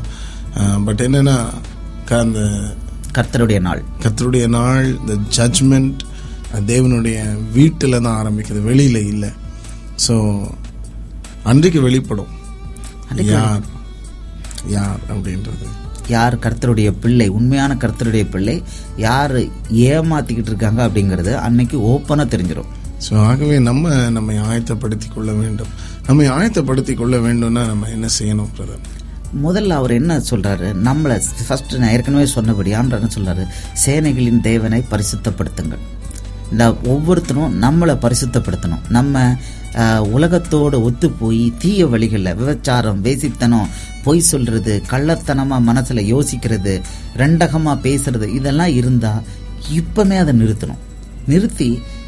பட் என்னன்னா க- அந்த கர்த்தருடைய நாள் கர்த்தருடைய நாள் இந்த ஜட்ஜ்மெண்ட் தேவனுடைய வீட்டில் தான் ஆரம்பிக்குது வெளியில இல்லை ஸோ அன்றைக்கு வெளிப்படும் யார் யார் அப்படின்றது யார் கர்த்தருடைய பிள்ளை உண்மையான கர்த்தருடைய பிள்ளை யார் ஏமாத்திக்கிட்டு இருக்காங்க அப்படிங்கிறது அன்னைக்கு ஓப்பனாக தெரிஞ்சிடும் ஸோ ஆகவே நம்ம நம்மை ஆயத்தப்படுத்தி கொள்ள வேண்டும் நம்மை ஆயத்தப்படுத்தி கொள்ள வேண்டும்னா நம்ம என்ன செய்யணும் பிரதர் முதல்ல அவர் என்ன சொல்றாரு நம்மளை ஃபர்ஸ்ட் நான் ஏற்கனவே சொன்னபடி ஆண்டவர் என்ன சொல்றாரு சேனைகளின் தேவனை பரிசுத்தப்படுத்துங்கள் இந்த ஒவ்வொருத்தரும் நம்மளை பரிசுத்தப்படுத்தணும் நம்ம ஆஹ், உலகத்தோட ஒத்து போய் தீய வழிகளில் விபச்சாரம் வேசித்தனம் பொய் சொல்றது கள்ளத்தனமா மனசுல யோசிக்கிறது ரெண்டகமா பேசுறது இதெல்லாம் இருந்தா இப்பமே அதை நிறுத்தணும் நிறுத்தி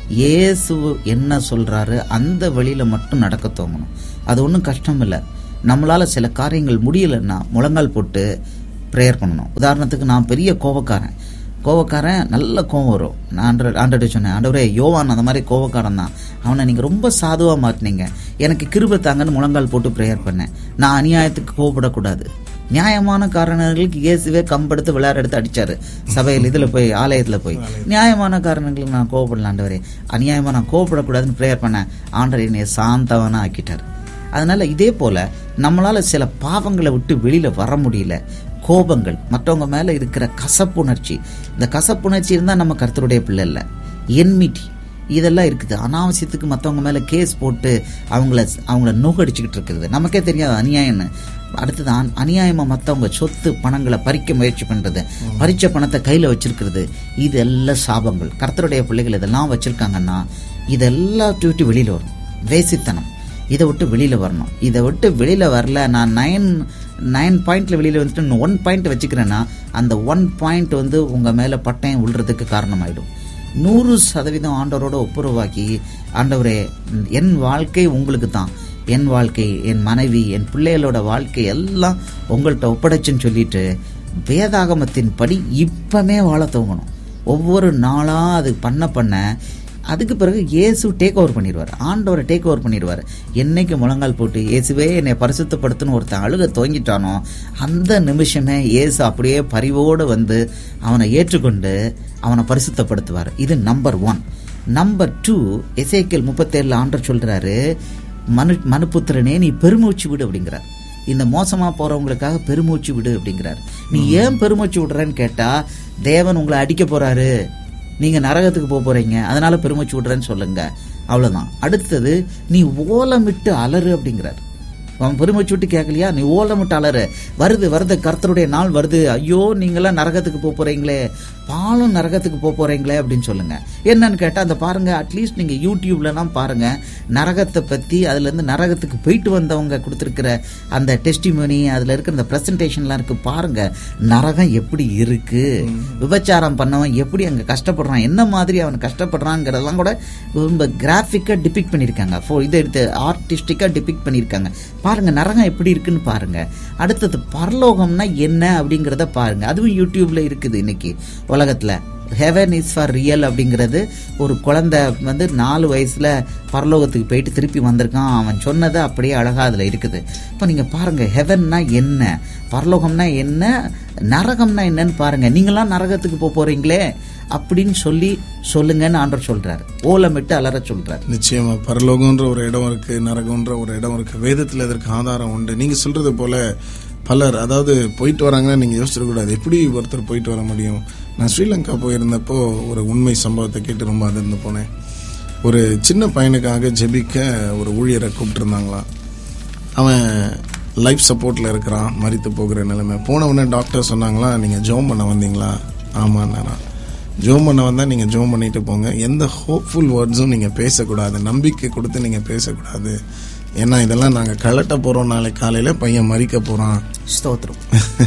இயேசு என்ன சொல்றாரு அந்த வழியில மட்டும் நடக்க தோங்கணும் அது ஒன்றும் கஷ்டம் இல்லை நம்மளால சில காரியங்கள் முடியலைன்னா முழங்கால் போட்டு ப்ரேயர் பண்ணணும் உதாரணத்துக்கு நான் பெரிய கோபக்காரன் கோவக்காரன் நல்ல கோவம் வரும் நான் ஆண்டர் ஆண்டர்கிட்ட சொன்னேன் ஆண்டவரே யோவான் அந்த மாதிரி கோவக்காரன் தான் அவனை நீங்கள் ரொம்ப சாதுவாக மாட்டினீங்க எனக்கு கிருபை தாங்கன்னு முழங்கால் போட்டு ப்ரேயர் பண்ணேன் நான் அநியாயத்துக்கு கோவப்படக்கூடாது நியாயமான காரணங்களுக்கு இயேசுவே கம்பெடுத்து விளையாட எடுத்து அடிச்சாரு சபையில் இதில் போய் ஆலயத்தில் போய் நியாயமான காரணங்களுக்கு நான் கோவப்படல ஆண்டவரே அநியாயமாக நான் கோவப்படக்கூடாதுன்னு ப்ரேயர் பண்ணேன் ஆண்டவர் என்னை சாந்தவனா ஆக்கிட்டார் அதனால இதே போல நம்மளால சில பாவங்களை விட்டு வெளியில வர முடியல கோபங்கள் மற்றவங்க மேல இருக்கிற கசப்புணர்ச்சி இந்த கசப்புணர்ச்சி இருந்தா நம்ம கர்த்தருடைய பிள்ளை இல்லை என்மிட்டி இதெல்லாம் இருக்குது அனாவசியத்துக்கு மற்றவங்க மேல கேஸ் போட்டு அவங்கள அவங்கள நோக்கடிச்சுக்கிட்டு இருக்கிறது நமக்கே தெரியாது அநியாயம்னு அடுத்தது அந்- அநியாயமா மற்றவங்க சொத்து பணங்களை பறிக்க முயற்சி பண்றது பறிச்ச பணத்தை கையில வச்சிருக்கிறது இது எல்லாம் சாபங்கள் கர்த்தருடைய பிள்ளைகள் இதெல்லாம் வச்சிருக்காங்கன்னா இதெல்லாம் விட்டு வெளியில வரும் வேசித்தனம் இதை விட்டு வெளியில வரணும் இதை விட்டு வெளியில வரல நான் நைன் நைன் பாயிண்ட்ல வெளியில வந்துட்டு ஒன் பாயிண்ட் வச்சுக்கிறேன்னா அந்த ஒன் பாயிண்ட் வந்து உங்க மேல பட்டயம் விழுறதுக்கு காரணமாயிடும் நூறு சதவீதம் ஆண்டவரோட ஒப்புரவாக்கி ஆண்டவரே என் வாழ்க்கை உங்களுக்கு தான் என் வாழ்க்கை என் மனைவி என் பிள்ளைகளோட வாழ்க்கை எல்லாம் உங்கள்கிட்ட ஒப்படைச்சுன்னு சொல்லிட்டு வேதாகமத்தின் படி இப்பமே வாழ துவங்கணும் ஒவ்வொரு நாளா அது பண்ண பண்ண அதுக்கு பிறகு இயேசு டேக் ஓவர் பண்ணிடுவார் ஆண்டவரை டேக் ஓவர் பண்ணிடுவார் என்னைக்கு முழங்கால் போட்டு இயேசுவே என்னை பரிசுத்தப்படுத்துன்னு ஒருத்தன் அழுக துவங்கிட்டானோ அந்த நிமிஷமே இயேசு அப்படியே பரிவோடு வந்து அவனை ஏற்றுக்கொண்டு அவனை பரிசுத்தப்படுத்துவார் இது நம்பர் ஒன் நம்பர் டூ எசேக்கியல் முப்பத்தேழுல ஆண்டர் சொல்றாரு மனு மனுப்புத்திரனே நீ பெருமூச்சு விடு அப்படிங்கிறார் இந்த மோசமா போறவங்களுக்காக பெருமூச்சு விடு அப்படிங்கிறார் நீ ஏன் பெருமூச்சு விடுறேன்னு கேட்டா தேவன் உங்களை அடிக்க போறாரு நீங்க நரகத்துக்கு போக போறீங்க அதனால பெருமூச்சு விடுறேன்னு சொல்லுங்க அவ்வளவுதான் அடுத்தது நீ ஓலமிட்டு அலறு அப்படிங்கிறார் அவன் பெருமூச்சு விட்டு கேட்கலையா நீ ஓலமிட்டு அலறு வருது வருது கர்த்தருடைய நாள் வருது ஐயோ நீங்களாம் நரகத்துக்கு போக போறீங்களே பாலும் நரகத்துக்கு போக போறீங்களே அப்படின்னு சொல்லுங்க என்னன்னு கேட்டா அந்த பாருங்க அட்லீஸ்ட் நீங்க யூடியூப்லலாம் பாருங்க நரகத்தை பத்தி அதுல இருந்து நரகத்துக்கு போயிட்டு வந்தவங்க கொடுத்துருக்கிற அந்த டெஸ்டிமோனி அதுல இருக்கிற அந்த பிரசன்டேஷன்லாம் இருக்கு பாருங்க நரகம் எப்படி இருக்கு விபச்சாரம் பண்ணவன் எப்படி அங்க கஷ்டப்படுறான் என்ன மாதிரி அவன் கஷ்டப்படுறாங்கிறதெல்லாம் கூட ரொம்ப கிராஃபிக்கா டிபிக் பண்ணியிருக்காங்க ஃபோ இதை எடுத்து ஆர்டிஸ்டிக்கா டிபிக் பண்ணியிருக்காங்க பாருங்க நரகம் எப்படி இருக்குன்னு பாருங்க அடுத்தது பரலோகம்னா என்ன அப்படிங்கிறத பாருங்க அதுவும் யூடியூப்ல இருக்குது இன்னைக்கு உலகத்துல ஹெவன் இஸ் ஃபார் ரியல் அப்படிங்கிறது ஒரு குழந்தை வந்து நாலு வயசுல பரலோகத்துக்கு போயிட்டு திருப்பி வந்திருக்கான் அவன் சொன்னது அப்படியே அழகா அதுல இருக்குது இப்போ நீங்க பாருங்க ஹெவன்னா என்ன பரலோகம்னா என்ன நரகம்னா என்னன்னு பாருங்க நீங்களாம் நரகத்துக்கு போக போறீங்களே அப்படின்னு சொல்லி சொல்லுங்கன்னு ஆண்டவர் சொல்றாரு ஓலமிட்டு அலற சொல்றாரு நிச்சயமா பரலோகம்ன்ற ஒரு இடம் இருக்கு நரகம்ன்ற ஒரு இடம் இருக்கு வேதத்துல இதற்கு ஆதாரம் உண்டு நீங்க சொல்றது போல பலர் அதாவது போயிட்டு வராங்கன்னா நீங்க யோசிச்சிடக்கூடாது எப்படி ஒருத்தர் போயிட்டு வர முடியும் நான் ஸ்ரீலங்கா போயிருந்தப்போ ஒரு உண்மை சம்பவத்தை கேட்டு ரொம்ப அதிர்ந்து போனேன் ஒரு சின்ன பையனுக்காக ஜெபிக்க ஒரு ஊழியரை கூப்பிட்டுருந்தாங்களாம் அவன் லைஃப் சப்போர்ட்டில் இருக்கிறான் மறித்து போகிற நிலைமை போன உடனே டாக்டர் சொன்னாங்களா நீங்கள் ஜோம் பண்ண வந்தீங்களா ஆமாண்ணா ஜோம் பண்ண வந்தால் நீங்கள் ஜோம் பண்ணிட்டு போங்க எந்த ஹோப்ஃபுல் வேர்ட்ஸும் நீங்கள் பேசக்கூடாது நம்பிக்கை கொடுத்து நீங்கள் பேசக்கூடாது ஏன்னா இதெல்லாம் நாங்கள் கலட்ட போகிறோம் நாளைக்கு காலையில் பையன் மறிக்க போகிறான் ஸ்தோத்திரம்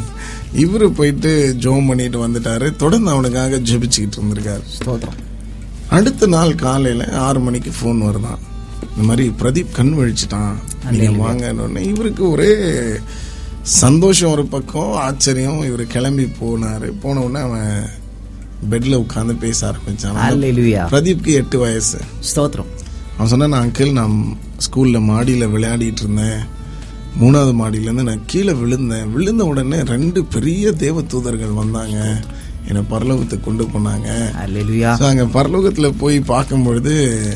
இவரு போயிட்டு ஜோம் பண்ணிட்டு வந்துட்டாரு தொடர்ந்து அவனுக்காக ஜெபிச்சுக்கிட்டு இருந்திருக்காரு ஸ்தோத்திரம் அடுத்த நாள் காலையில ஆறு மணிக்கு ஃபோன் வருதான் இந்த மாதிரி பிரதீப் கண் வழிச்சிட்டான் நீங்க வாங்கன்னு உடனே இவருக்கு ஒரே சந்தோஷம் ஒரு பக்கம் ஆச்சரியம் இவர் கிளம்பி போனாரு போன உடனே அவன் பெட்ல உட்காந்து பேச ஆரம்பிச்சான் அல்லேலூயா பிரதீப்க்கு எட்டு வயசு ஸ்தோத்திரம் அவன் சொன்னான் அங்கிள் நான் ஸ்கூல்ல மாடியில விளையாடிட்டு இருந்தேன் மூணாவது மாடியிலேருந்து நான் கீழே விழுந்தேன் விழுந்த உடனே ரெண்டு பெரிய தேவ தூதர்கள் வந்தாங்க என்னை பரலோகத்துக்கு கொண்டு போனாங்க அல்லேலூயா ஸோ அங்கே பரலோகத்தில் போய் பார்க்கும்பொழுது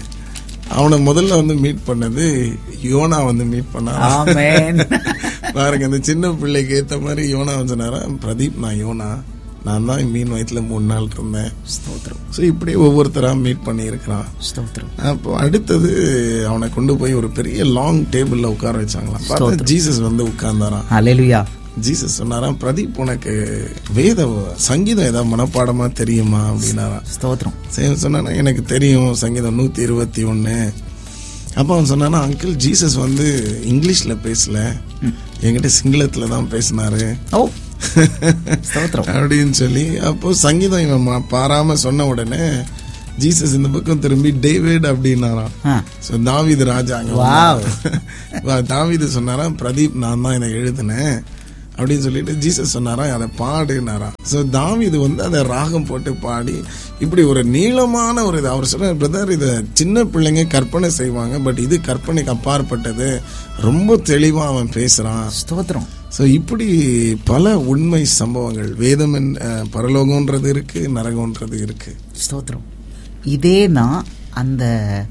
அவனை முதல்ல வந்து மீட் பண்ணது யோனா வந்து மீட் பண்ணான் ஆமென் பாருங்க அந்த சின்ன பிள்ளைக்கு ஏற்ற மாதிரி யோனா வந்து சொன்னாரா பிரதீப் நான் யோனா நான் தான் மீன் வயிற்றுல மூணு நாள் இருந்தேன் ஸ்தோத்திரம் ஸோ இப்படி ஒவ்வொருத்தராக மீட் பண்ணியிருக்கிறான் ஸ்தோத்திரம் அப்போ அடுத்தது அவனை கொண்டு போய் ஒரு பெரிய லாங் டேபிளில் உட்கார வச்சாங்களாம் பார்த்தா ஜீசஸ் வந்து உட்கார்ந்தாராம் அல்லேலூயா ஜீசஸ் சொன்னாராம் பிரதீப் உனக்கு வேத சங்கீதம் ஏதாவது மனப்பாடமா தெரியுமா அப்படின்னாராம் ஸ்தோத்திரம் சரி சொன்னானா எனக்கு தெரியும் சங்கீதம் நூற்றி இருபத்தி ஒன்று அப்போ அவன் சொன்னானா அங்கிள் ஜீசஸ் வந்து இங்கிலீஷில் பேசல என்கிட்ட சிங்களத்தில் தான் பேசினாரு ஓ ஸ்தோத்திரம் அப்படின்னு சொல்லி அப்போ சங்கீதம் இவன் ம- பாராம சொன்ன உடனே ஜீசஸ் இந்த பக்கம் திரும்பி டேவிட் அப்படின்னாராம் ஆ ஸோ தாவீது ராஜா அங்க Wow. வந்தாராம். தாவீது சொன்னாராம் பிரதீப் நான் தான் இதை எழுதினேன் அப்படின்னு சொல்லிட்டு ஜீசஸ் சொன்னாராம் அதை பாடுனாராம் ஸோ தாவீது வந்து அதை ராகம் போட்டு பாடி இப்படி ஒரு நீளமான ஒரு இது அவர் சொன்னார் பிரதர் இதை சின்ன பிள்ளைங்க கற்பனை செய்வாங்க பட் இது கற்பனைக்கு அப்பாற்பட்டது ரொம்ப தெளிவாக அவன் பேசுகிறான் ஸ்தோத்திரம் ஸோ இப்படி பல உண்மை சம்பவங்கள் வேதம் என்- அஹ், பரலோகம்ன்றது இருக்கு நரகம்ன்றது இருக்கு ஸ்தோத்திரம் இதே தான் அந்த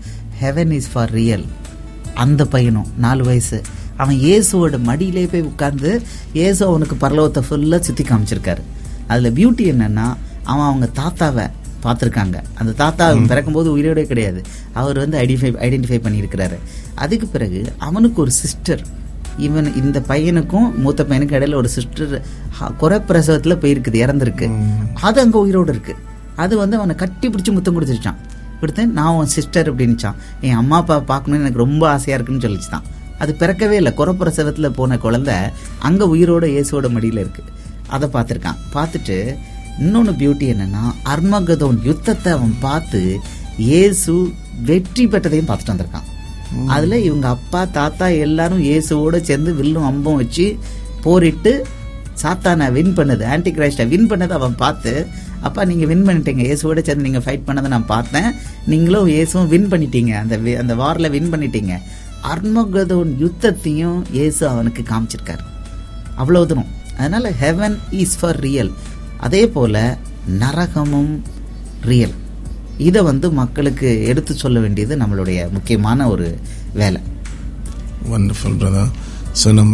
ஹெவன் இஸ் ஃபார் ரியல் அந்த பையனும் நாலு வயசு அவன் இயேசுவோட மடியிலே போய் உட்கார்ந்து இயேசு அவனுக்கு பரலோகத்தை ஃபுல்லாக சுற்றி காமிச்சிருக்காரு அதில் பியூட்டி என்னன்னா அவன் அவங்க தாத்தாவை பார்த்துருக்காங்க அந்த தாத்தா அவன் பிறக்கும்போது உயிரோடே கிடையாது அவர் வந்து ஐடென்டிஃபை ஐடென்டிஃபை பண்ணியிருக்கிறாரு அதுக்கு பிறகு அவனுக்கு ஒரு சிஸ்டர் இவன் இந்த பையனுக்கும் மூத்த பையனுக்கும் இடையில ஒரு சிஸ்டர் குறை பிரசவத்தில் போயிருக்குது இறந்துருக்கு அது அங்கே உயிரோடு இருக்கு அது வந்து அவனை கட்டி பிடிச்சி முத்தம் கொடுத்துருச்சான் கொடுத்தேன் நான் உன் சிஸ்டர் அப்படின்னுச்சான் என் அம்மா அப்பா பார்க்கணும்னு எனக்கு ரொம்ப ஆசையாக இருக்குன்னு சொல்லிச்சுதான் அது பிறக்கவே இல்லை குறப்பிரசவத்தில் போன குழந்தை அங்கே உயிரோட இயேசுவோட மடியில் இருக்கு அதை பார்த்துருக்கான் பார்த்துட்டு இன்னொன்று பியூட்டி என்னன்னா அர்மகதோன் யுத்தத்தை அவன் பார்த்து இயேசு வெற்றி பெற்றதையும் பார்த்துட்டு வந்திருக்கான் அதுல இவங்க அப்பா தாத்தா எல்லாரும் இயேசுவோட சேர்ந்து வில்லும் அம்பும் வச்சு போரிட்டு சாத்தானை வின் பண்ணது ஆன்டி கிரைஸ்டை வின் பண்ணதை அவன் பார்த்து அப்பா நீங்க வின் பண்ணிட்டீங்க இயேசுவோட சேர்ந்து நீங்க ஃபைட் பண்ணதை நான் பார்த்தேன் நீங்களும் இயேசுவும் வின் பண்ணிட்டீங்க அந்த வி- அந்த வார்ல வின் பண்ணிட்டீங்க அர்மகதோன் யுத்தத்தையும் இயேசு அவனுக்கு காமிச்சிருக்காரு அவ்வளவு தூரம் அதனால ஹெவன் இஸ் ஃபார் ரியல் அதே போல நரகமும் ரியல் இதை வந்து மக்களுக்கு எடுத்து சொல்ல வேண்டியது நம்மளுடைய முக்கியமான ஒரு வேலை வண்டர்ஃபுல் பிரதர் ஸோ நம்ம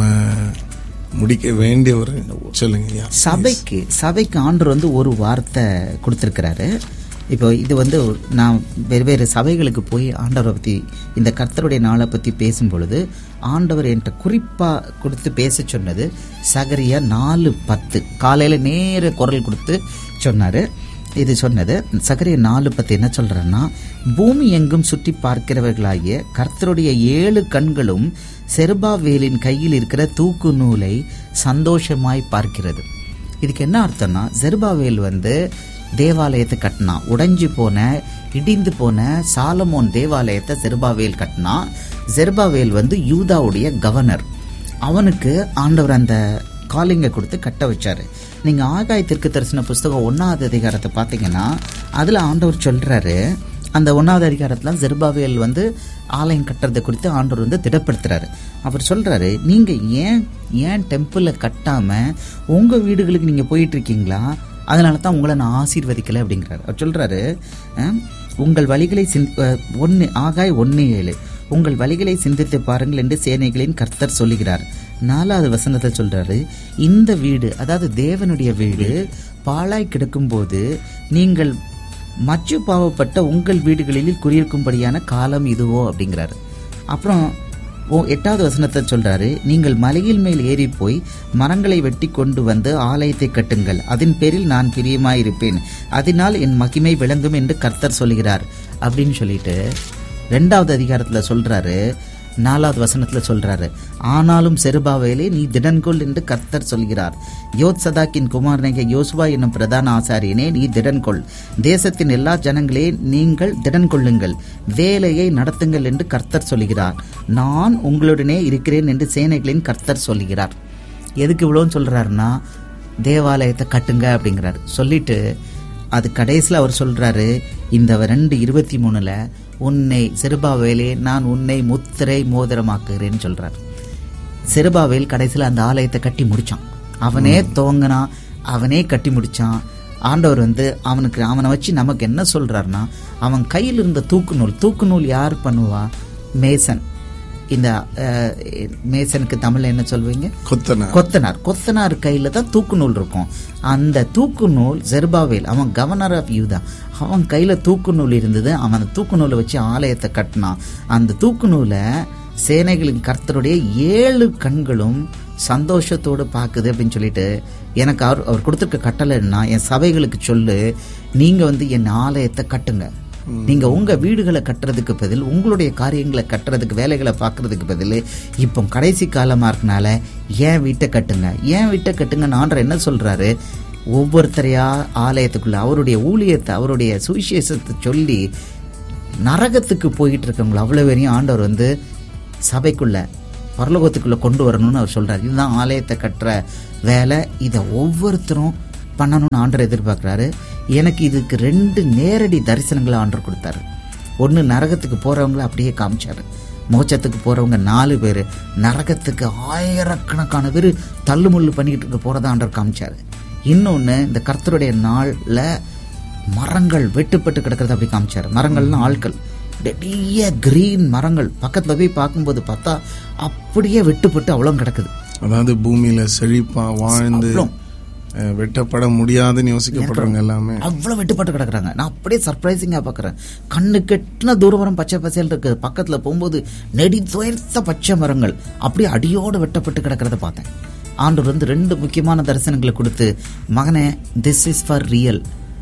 முடிக்க வேண்டிய ஒரு சொல்லுங்க yeah. சபைக்கு சபைக்கு ஆண்டவர் வந்து ஒரு வார்த்தை கொடுத்துருக்கிறாரு இப்போ இது வந்து நான் வெவ்வேறு சபைகளுக்கு போய் ஆண்டவரை பற்றி இந்த கர்த்தருடைய நாளை பற்றி பேசும் பொழுது ஆண்டவர் என்கிட்ட குறிப்பாக கொடுத்து பேச சொன்னது சகரியா நாலு பத்து காலையில் நேர குரல் கொடுத்து சொன்னார் இது சொன்னது சகரிய நாலு பத்து என்ன சொல்றேன்னா பூமி எங்கும் சுற்றி பார்க்கிறவர்களாகிய கர்த்தருடைய ஏழு கண்களும் செருபாவேலின் கையில் இருக்கிற தூக்கு நூலை சந்தோஷமாய் பார்க்கிறது இதுக்கு என்ன அர்த்தம்னா செருபாவேல் வந்து தேவாலயத்தை கட்டினான் உடைஞ்சு போன இடிந்து போன சாலமோன் தேவாலயத்தை செருபாவேல் கட்டினான் செருபாவேல் வந்து யூதாவுடைய கவர்னர் அவனுக்கு ஆண்டவர் அந்த காலிங்கை கொடுத்து கட்ட வச்சாரு நீங்க ஆகாய திருக்கு தரிசன புஸ்தகம் ஒன்னாவது அதிகாரத்தை பார்த்தீங்கன்னா அதுல ஆண்டவர் சொல்றாரு அந்த ஒன்னாவது அதிகாரத்துல ஜெருபாவேல் வந்து ஆலயம் கட்டுறதை குறித்து ஆண்டவர் வந்து திடப்படுத்துறாரு அவர் சொல்றாரு நீங்க ஏன் ஏன் டெம்பிளை கட்டாம உங்க வீடுகளுக்கு நீங்க போயிட்டு இருக்கீங்களா அதனால தான் உங்களை நான் ஆசீர்வதிக்கல அப்படிங்கிறாரு அவர் சொல்றாரு அஹ், உங்கள் வழிகளை சிந் ஒன்று ஆகாய் ஒன்று ஏழு உங்கள் வழிகளை சிந்தித்து பாருங்கள் என்று சேனைகளின் கர்த்தர் சொல்லுகிறார் நாலாவது வசனத்தை சொல்றாரு இந்த வீடு அதாவது தேவனுடைய வீடு பாழாய் கிடக்கும்போது நீங்கள் மச்சு பாவப்பட்ட உங்கள் வீடுகளில் குடியிருக்கும்படியான காலம் இதுவோ அப்படிங்கிறாரு அப்புறம் ஓ எட்டாவது வசனத்தை சொல்றாரு நீங்கள் மலையில் மேல் ஏறி போய் மரங்களை வெட்டி கொண்டு வந்து ஆலயத்தை கட்டுங்கள் அதன் பேரில் நான் பிரியமாயிருப்பேன் அதனால் என் மகிமை விளங்கும் என்று கர்த்தர் சொல்கிறார் அப்படின்னு சொல்லிட்டு ரெண்டாவது அதிகாரத்துல சொல்றாரு நாலாவது வசனத்துல சொல்றாரு ஆனாலும் செருபாவேலே நீ திடன்கொள் என்று கர்த்தர் சொல்கிறார் யோத் சதாக்கின் குமாரனக யோசுவா என்னும் பிரதான ஆசாரியனே நீ திடன்கொள் தேசத்தின் எல்லா ஜனங்களே நீங்கள் திடன் கொள்ளுங்கள் வேலையை நடத்துங்கள் என்று கர்த்தர் சொல்கிறார் நான் உங்களுடனே இருக்கிறேன் என்று சேனைகளின் கர்த்தர் சொல்கிறார் எதுக்கு இவ்வளோன்னு சொல்றாருன்னா தேவாலயத்தை கட்டுங்க அப்படிங்கிறாரு சொல்லிட்டு அது கடைசியில் அவர் சொல்றாரு இந்த ரெண்டு இருபத்தி மூணுல உன்னை சிறுபாவேலே நான் உன்னை முத்திரை மோதிரமாக்குகிறேன்னு சொல்றார் சிறுபாவேல் கடைசியில் அந்த ஆலயத்தை கட்டி முடிச்சான் அவனே துவங்கினான் அவனே கட்டி முடிச்சான் ஆண்டவர் வந்து அவனுக்கு அவனை வச்சு நமக்கு என்ன சொல்றாருன்னா அவன் கையில் இருந்த தூக்கு நூல் தூக்கு நூல் யார் பண்ணுவா மேசன் இந்த அஹ், மேசனுக்கு தமிழ்ல என்ன சொல்வீங்க கொத்தனார் கொத்தனார் கொத்தனார் கையில தான் தூக்கு நூல் இருக்கும் அந்த தூக்கு நூல் ஜெர்பாவேல் அவன் கவர்னர் ஆஃப் யூதா அவன் கையில தூக்கு நூல் இருந்தது அவன் அந்த தூக்கு நூலை வச்சு ஆலயத்தை கட்டினான் அந்த தூக்கு நூலை சேனைகளின் கர்த்தருடைய ஏழு கண்களும் சந்தோஷத்தோடு பார்க்குது அப்படின்னு சொல்லிட்டு எனக்கு அவர் அவர் கொடுத்துருக்க கட்டளைன்னா என் சபைகளுக்கு சொல்லு நீங்க வந்து என் ஆலயத்தை கட்டுங்க நீங்க உங்க வீடுகளை கட்டுறதுக்கு பதில் உங்களுடைய காரியங்களை கட்டுறதுக்கு வேலைகளை பார்க்கறதுக்கு பதில் இப்போ கடைசி காலமா இருக்கனால ஏன் வீட்டை கட்டுங்க ஏன் வீட்டை கட்டுங்க ஆண்டவர் என்ன சொல்றாரு ஒவ்வொருத்தரையா ஆலயத்துக்குள்ள அவருடைய ஊழியத்தை அவருடைய சுவிசேஷத்தை சொல்லி நரகத்துக்கு போயிட்டு இருக்கவங்களை அவ்வளோ பேரையும் ஆண்டவர் வந்து சபைக்குள்ள பரலோகத்துக்குள்ள கொண்டு வரணும்னு அவர் சொல்றாரு இதுதான் ஆலயத்தை கட்டுற வேலை இதை ஒவ்வொருத்தரும் பண்ணணும்னு ஆண்டவர் எதிர்பார்க்குறாரு எனக்கு இதுக்கு ரெண்டு நேரடி தரிசனங்களை ஆண்டவர் கொடுத்தாரு ஒன்று நரகத்துக்கு போறவங்கள அப்படியே காமிச்சாரு மோட்சத்துக்கு போறவங்க நாலு பேர் நரகத்துக்கு ஆயிரக்கணக்கான பேர் தள்ளுமுள்ளு பண்ணிக்கிட்டு இருக்க போறதா ஆண்டவர் காமிச்சாரு இன்னொன்று இந்த கர்த்தருடைய நாளில் மரங்கள் வெட்டுப்பட்டு கிடக்கிறத அப்படி காமிச்சாரு மரங்கள்னா ஆட்கள் பெரிய கிரீன் மரங்கள் பக்கத்தில் போய் பார்க்கும்போது பார்த்தா அப்படியே வெட்டுப்பட்டு அவ்வளோ கிடக்குது அதாவது பூமியில செழிப்பா வாழ்ந்து அவ்வளோ. அஹ், வெட்டப்பட முடியாதுன்னு யோசிக்கப்படுறவங்க எல்லாமே அவ்வளோ வெட்டுப்பட்டு கிடக்குறாங்க நான் அப்படியே சர்ப்ரைசிங்காக பார்க்குறேன் கண்ணு கெட்டின தூரம் பச்சை பசேல் இருக்கு பக்கத்தில் போகும்போது நெடி துயர்த்த பச்சை மரங்கள் அப்படியே அடியோடு வெட்டப்பட்டு கிடக்கிறத பார்த்தேன் ஆண்டவர் வந்து ரெண்டு முக்கியமான தரிசனங்களை கொடுத்து மகனே this is for real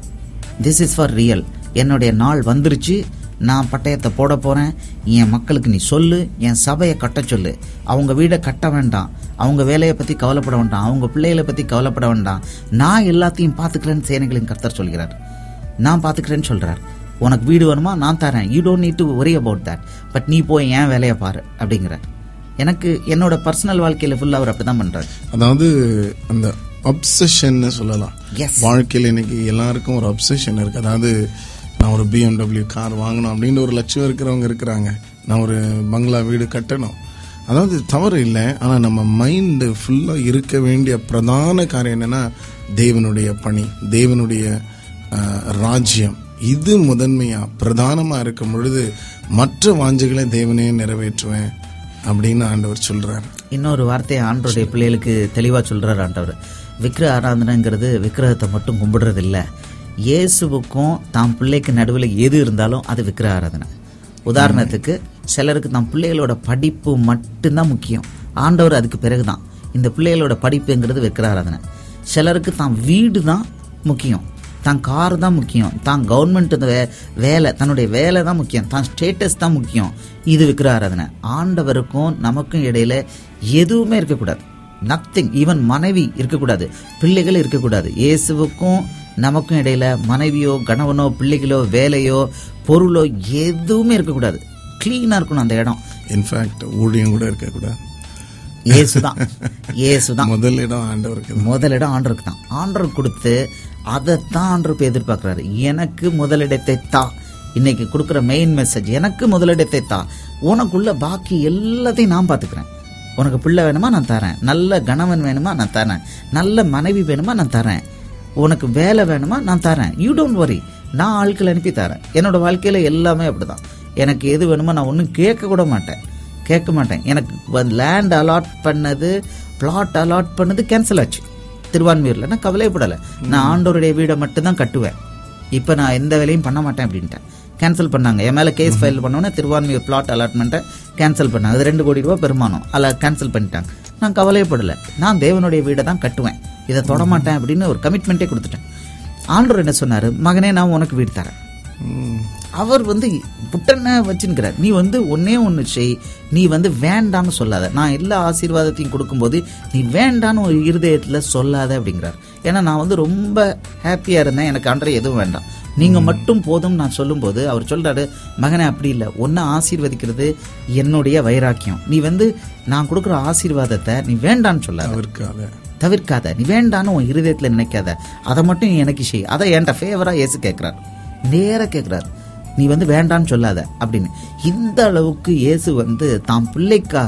this is for real என்னுடைய நாள் வந்துருச்சு நான் பட்டயத்தை போட போகிறேன் என் மக்களுக்கு நீ சொல்லு என் சபையை கட்ட சொல்லு அவங்க வீடை கட்ட வேண்டாம் அவங்க வேலையை பற்றி கவலைப்பட வேண்டாம் அவங்க பிள்ளைகளை பற்றி கவலைப்பட வேண்டாம் நான் எல்லாத்தையும் பார்த்துக்கிறேன்னு சேனைகளின் கர்த்தர் சொல்கிறார் நான் பார்த்துக்கிறேன்னு சொல்கிறார் உனக்கு வீடு வேணுமா நான் தரேன் you don't need to worry about that but நீ போய் என் வேலையை பாரு அப்படிங்கிறார் எனக்கு என்னோட பர்சனல் வாழ்க்கையில் ஃபுல்லாக அவர் அப்படி தான் பண்ணுறாரு அதாவது அந்த அப்சஷன் சொல்லலாம் எஸ் வாழ்க்கையில் இன்னைக்கு எல்லாருக்கும் ஒரு அப்சஷன் இருக்கு அதாவது நான் ஒரு பிஎம்டபிள்யூ கார் வாங்கணும் அப்படின்ற ஒரு லட்சியம் இருக்கிறவங்க இருக்கிறாங்க நான் ஒரு பங்களா வீடு கட்டணும் அதாவது தவறு இல்லை ஆனால் நம்ம மைண்டு ஃபுல்லாக இருக்க வேண்டிய பிரதான காரியம் என்னன்னா தேவனுடைய பணி தேவனுடைய அஹ், ராஜ்யம் இது முதன்மையா பிரதானமா இருக்கும் பொழுது மற்ற வாஞ்சைகளை தேவனே நிறைவேற்றுவேன் அப்படின்னு ஆண்டவர் சொல்றாரு இன்னொரு வார்த்தையை ஆண்டவருடைய பிள்ளைகளுக்கு தெளிவாக சொல்றார் ஆண்டவர் விக்கிர ஆராதனைங்கிறது விக்கிரகத்தை மட்டும் கும்பிடுறது இல்ல இயேசுவுக்கும் தாம் பிள்ளைக்கு நடுவில் எது இருந்தாலும் அது விக்கிர ஆராதனை உதாரணத்துக்கு சிலருக்கு தம் பிள்ளைகளோட படிப்பு மட்டும்தான் முக்கியம் ஆண்டவர் அதுக்கு பிறகுதான் இந்த பிள்ளைகளோட படிப்புங்கிறது விக்கிர ஆராதனை சிலருக்கு தான் வீடு தான் முக்கியம் தான் கார் தான் முக்கியம் தான் கவர்மெண்ட் வே வேலை தன்னுடைய வேலை தான் முக்கியம் தான் ஸ்டேட்டஸ் தான் முக்கியம் இது விக்கிர ஆராதனை ஆண்டவருக்கும் நமக்கும் இடையில எதுவுமே இருக்கக்கூடாது நத்திங் ஈவன் மனைவி இருக்கக்கூடாது பிள்ளைகள் இருக்கக்கூடாது இயேசுவுக்கும் நமக்கும் இடையில மனைவியோ கணவனோ பிள்ளைகளோ வேலையோ பொருளோ எதுவுமே இருக்கக்கூடாது க்ளீனாக இருக்கணும் அந்த இடம் இன்ஃபேக்ட் ஊழியம் கூட இருக்கக்கூடாது இயேசுதான் இயேசுதான் முதல் இடம் ஆண்டவருக்கு தான். முதலிடம் ஆண்டருக்கு தான் ஆண்டர் கொடுத்து அதைத்தான் ஆண்டர் இப்போ எதிர்பார்க்குறாரு எனக்கு முதலிடத்தை தா இன்னைக்கு கொடுக்குற மெயின் மெசேஜ் எனக்கு முதலிடத்தை தா உனக்குள்ள பாக்கி எல்லாத்தையும் நான் பார்த்துக்கிறேன் உனக்கு பிள்ளை வேணுமா நான் தரேன் நல்ல கணவன் வேணுமா நான் தரேன் நல்ல மனைவி வேணுமா நான் தரேன் உனக்கு வேலை வேணுமா நான் தரேன் யூ டோன்ட் வரி நான் ஆட்கள் அனுப்பி தரேன் என்னோட வாழ்க்கையில எல்லாமே அப்படிதான் எனக்கு எது வேணுமோ நான் ஒன்றும் கேட்க கூட மாட்டேன் கேட்க மாட்டேன் எனக்கு லேண்ட் அலாட் பண்ணது பிளாட் அலாட் பண்ணது கேன்சல் ஆச்சு திருவான்மையூரில் நான் கவலைப்படலை நான் ஆண்டோருடைய வீடை மட்டும்தான் கட்டுவேன் இப்போ நான் எந்த வேலையும் பண்ண மாட்டேன் அப்படின்ட்டேன் கேன்சல் பண்ணாங்க என் மேலே கேஸ் ஃபைல் பண்ணோன்னே திருவான்மையூர் பிளாட் அலாட்மெண்ட்டை கேன்சல் பண்ணாங்க அது ரெண்டு கோடி ரூபா பெருமானம் அதில் கேன்சல் பண்ணிட்டாங்க நான் கவலைப்படலை நான் தேவனுடைய வீடை தான் கட்டுவேன் இதை தொடமாட்டேன் அப்படின்னு ஒரு கமிட்மெண்ட்டே கொடுத்துட்டேன் ஆண்டவர் என்ன சொன்னார் மகனே நான் உனக்கு வீடு தரேன் ம். அவர் வந்து புட்டனை வச்சுக்கிறார் நீ வந்து ஒன்னே ஒன்று செய் நீ வந்து வேண்டான்னு சொல்லாத நான் எல்லா ஆசீர்வாதத்தையும் கொடுக்கும்போது நீ வேண்டான்னு ஒரு இருதயத்தில் சொல்லாத அப்படிங்கிறார் ஏன்னா நான் வந்து ரொம்ப ஹாப்பியாக இருந்தேன் எனக்கு அன்றை எதுவும் வேண்டாம் நீங்கள் மட்டும் போதும் நான் சொல்லும்போது அவர் சொல்றாரு மகனே அப்படி இல்லை ஒன்றை ஆசீர்வதிக்கிறது என்னுடைய வைராக்கியம் நீ வந்து நான் கொடுக்குற ஆசீர்வாதத்தை நீ வேண்டான்னு சொல்லாத தவிர்க்காத தவிர்க்காத நீ வேண்டான்னு உன் இருதயத்தில் நினைக்காத அதை மட்டும் நீ எனக்கு செய் அதை என்கிட்ட ஃபேவராக இயேசு கேட்குறாரு நேராக கேட்குறாரு நீ வந்து வேண்டான்னு சொல்லாத அப்படின்னு இந்த அளவுக்கு இயேசு வந்து தாம் பிள்ளைக்காக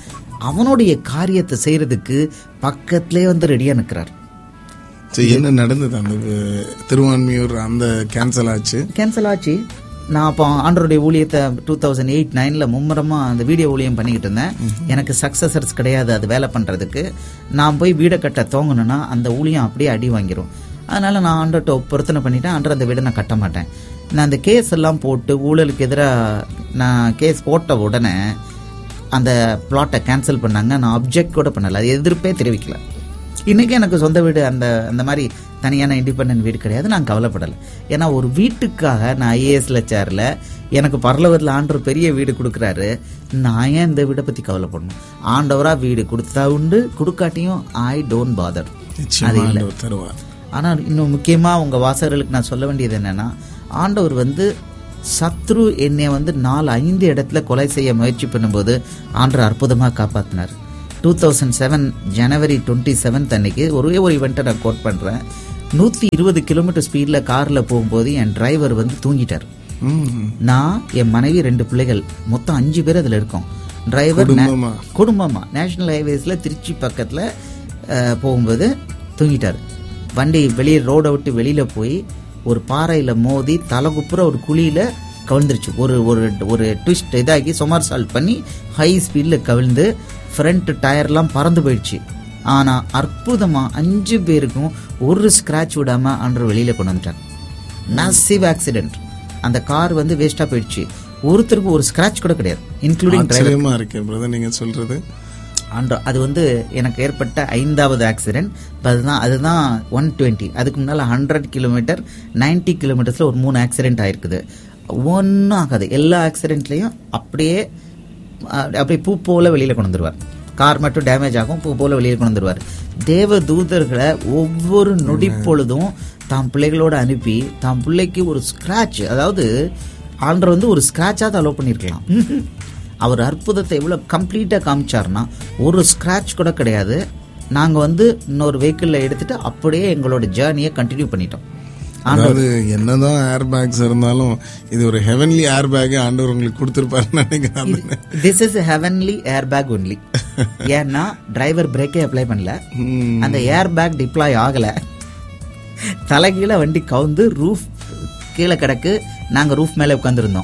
அவனுடைய காரியத்தை செய்யறதுக்கு பக்கத்திலே வந்து ரெடியாக நிற்கிறார் சரி என்ன நடந்தது அந்த அஹ், திருவான்மியூர் அந்த கேன்சல் ஆச்சு கேன்சல் ஆச்சு நான் அப்போ ஆண்டருடைய ஊழியத்தை டூ தௌசண்ட் எயிட் நைனில் மும்முரமாக அந்த வீடியோ ஊழியம் பண்ணிக்கிட்டு இருந்தேன் எனக்கு சக்ஸசர்ஸ் கிடையாது அது வேலை பண்ணுறதுக்கு நான் போய் வீடை கட்ட தோங்கணும்னா அந்த ஊழியம் அப்படியே அடி வாங்கிரும் அதனால் நான் ஆண்டர்கிட்ட பொருத்தனை பண்ணிட்டேன் ஆண்டர் அந்த வீடை நான் கட்ட மாட்டேன் நான் அந்த கேஸ் எல்லாம் போட்டு ஊழலுக்கு எதிராக நான் கேஸ் போட்ட உடனே அந்த பிளாட்டை கேன்சல் பண்ணாங்க நான் அப்ஜெக்ட் கூட பண்ணலை அது எதிர்ப்பே தெரிவிக்கல இன்னைக்கு எனக்கு சொந்த வீடு அந்த அந்த மாதிரி தனியான இண்டிபெண்டன்ட் வீடு கிடையாது நான் கவலைப்படலை ஏன்னா ஒரு வீட்டுக்காக நான் ஐஏஎஸ்ல சேரில் எனக்கு பரலவத்தில் ஆண்டவர் பெரிய வீடு கொடுக்குறாரு நான் ஏன் இந்த வீடை பற்றி கவலைப்படணும் ஆண்டவராக வீடு கொடுத்தா உண்டு கொடுக்காட்டியும் ஐ டோன்ட் பாதர் நிச்சயமா ஆண்டவர் தருவார் ஆனால் இன்னும் முக்கியமாக உங்கள் வாசகர்களுக்கு நான் சொல்ல வேண்டியது என்னன்னா ஆண்டவர் வந்து சத்ரு என்னை வந்து நாலு ஐந்து இடத்துல கொலை செய்ய முயற்சி பண்ணும்போது ஆண்டவர் அற்புதமாக காப்பாற்றினார் two thousand seven January twenty seventh அன்னைக்கு ஒரே ஒரு இவெண்ட்டை நான் கோட் பண்ணுறேன் நூற்றி இருபது கிலோமீட்டர் ஸ்பீடில் காரில் போகும்போது என் டிரைவர் வந்து தூங்கிட்டார் ம். நான் என் மனைவி ரெண்டு பிள்ளைகள் மொத்தம் அஞ்சு பேர் அதில் இருக்கோம் டிரைவர் குடும்பமா? குடும்பமா நேஷனல் ஹைவேஸ்ல திருச்சி பக்கத்தில் போகும்போது தூங்கிட்டார் வண்டி வெளியே ரோடை விட்டு வெளியில போய் ஒரு பாறையில மோதி தலைகுப்புற ஒரு குழியில கவிழ்ந்துருச்சு ஒரு ஒரு ஒரு ட்விஸ்ட் இதாகி சொமார் சால்ட் பண்ணி ஹை ஸ்பீடில் கவிழ்ந்து ஃப்ரண்ட் டயர்லாம் பறந்து போயிடுச்சு ஆனா அற்புதமா அஞ்சு பேருக்கும் ஒரு ஸ்கிராட்ச் விடாம அன்று வெளியில கொண்டு வந்துட்டாங்க நசிவ் ஆக்சிடென்ட் அந்த கார் வந்து வேஸ்டா போயிடுச்சு ஒருத்தருக்கு ஒரு ஸ்கிராட்ச் கூட கிடையாது இன்க்ளூடிங் ஆச்சரியமா இருக்கு பிரதர் நீங்க சொல்றது ஆண்ட்ரா அது வந்து எனக்கு ஏற்பட்ட ஐந்தாவது ஆக்சிடென்ட் அதுதான் அதுதான் ஒன் டுவெண்ட்டி அதுக்கு முன்னால் ஹண்ட்ரட் கிலோமீட்டர் 90 கிலோமீட்டர்ஸில் ஒரு மூணு ஆக்சிடென்ட் ஆயிருக்குது ஒன்றும் ஆகாது எல்லா ஆக்சிடென்ட்லேயும் அப்படியே அஹ், அப்படியே பூ போல வெளியில் கொண்டு வந்துருவார் கார் மட்டும் டேமேஜ் ஆகும் பூ போல வெளியில் கொண்டு வந்துருவார் தேவ தூதர்களை ஒவ்வொரு நொடி பொழுதும் தாம் பிள்ளைகளோட அனுப்பி தாம் பிள்ளைக்கு ஒரு ஸ்கிராட்ச் அதாவது ஆண்டர் வந்து ஒரு ஸ்கிராட்சாவது அலோவ் பண்ணியிருக்கலாம் அவர் அற்புதத்தை எவ்வளோ கம்ப்ளீட்டாக காமிச்சார்னா ஒரு ஸ்க்ராட்ச் கூட கிடையாது நாங்கள் வந்து இன்னொரு வெஹிக்கிளில் எடுத்துட்டு அப்படியே எங்களோட ஜேர்னியை கண்டினியூ பண்ணிட்டோம் அதாவது என்னதான் ஏர் பேக்ஸ் இருந்தாலும் இது ஒரு ஹெவன்லி ஏர் பேக் ஆண்டவர் உங்களுக்கு கொடுத்துருப்பாருன்னு நினைக்கிறேன் this is heavenly air bag only ஏன்னா டிரைவர் பிரேக்கே அப்ளை பண்ணல ம். அந்த ஏர் பேக் டிப்ளாய் ஆகலை தலைகீழ வண்டி கவுந்து ரூஃப் கீழே கிடக்கு நாங்கள் ரூஃப் மேலே உட்காந்துருந்தோம்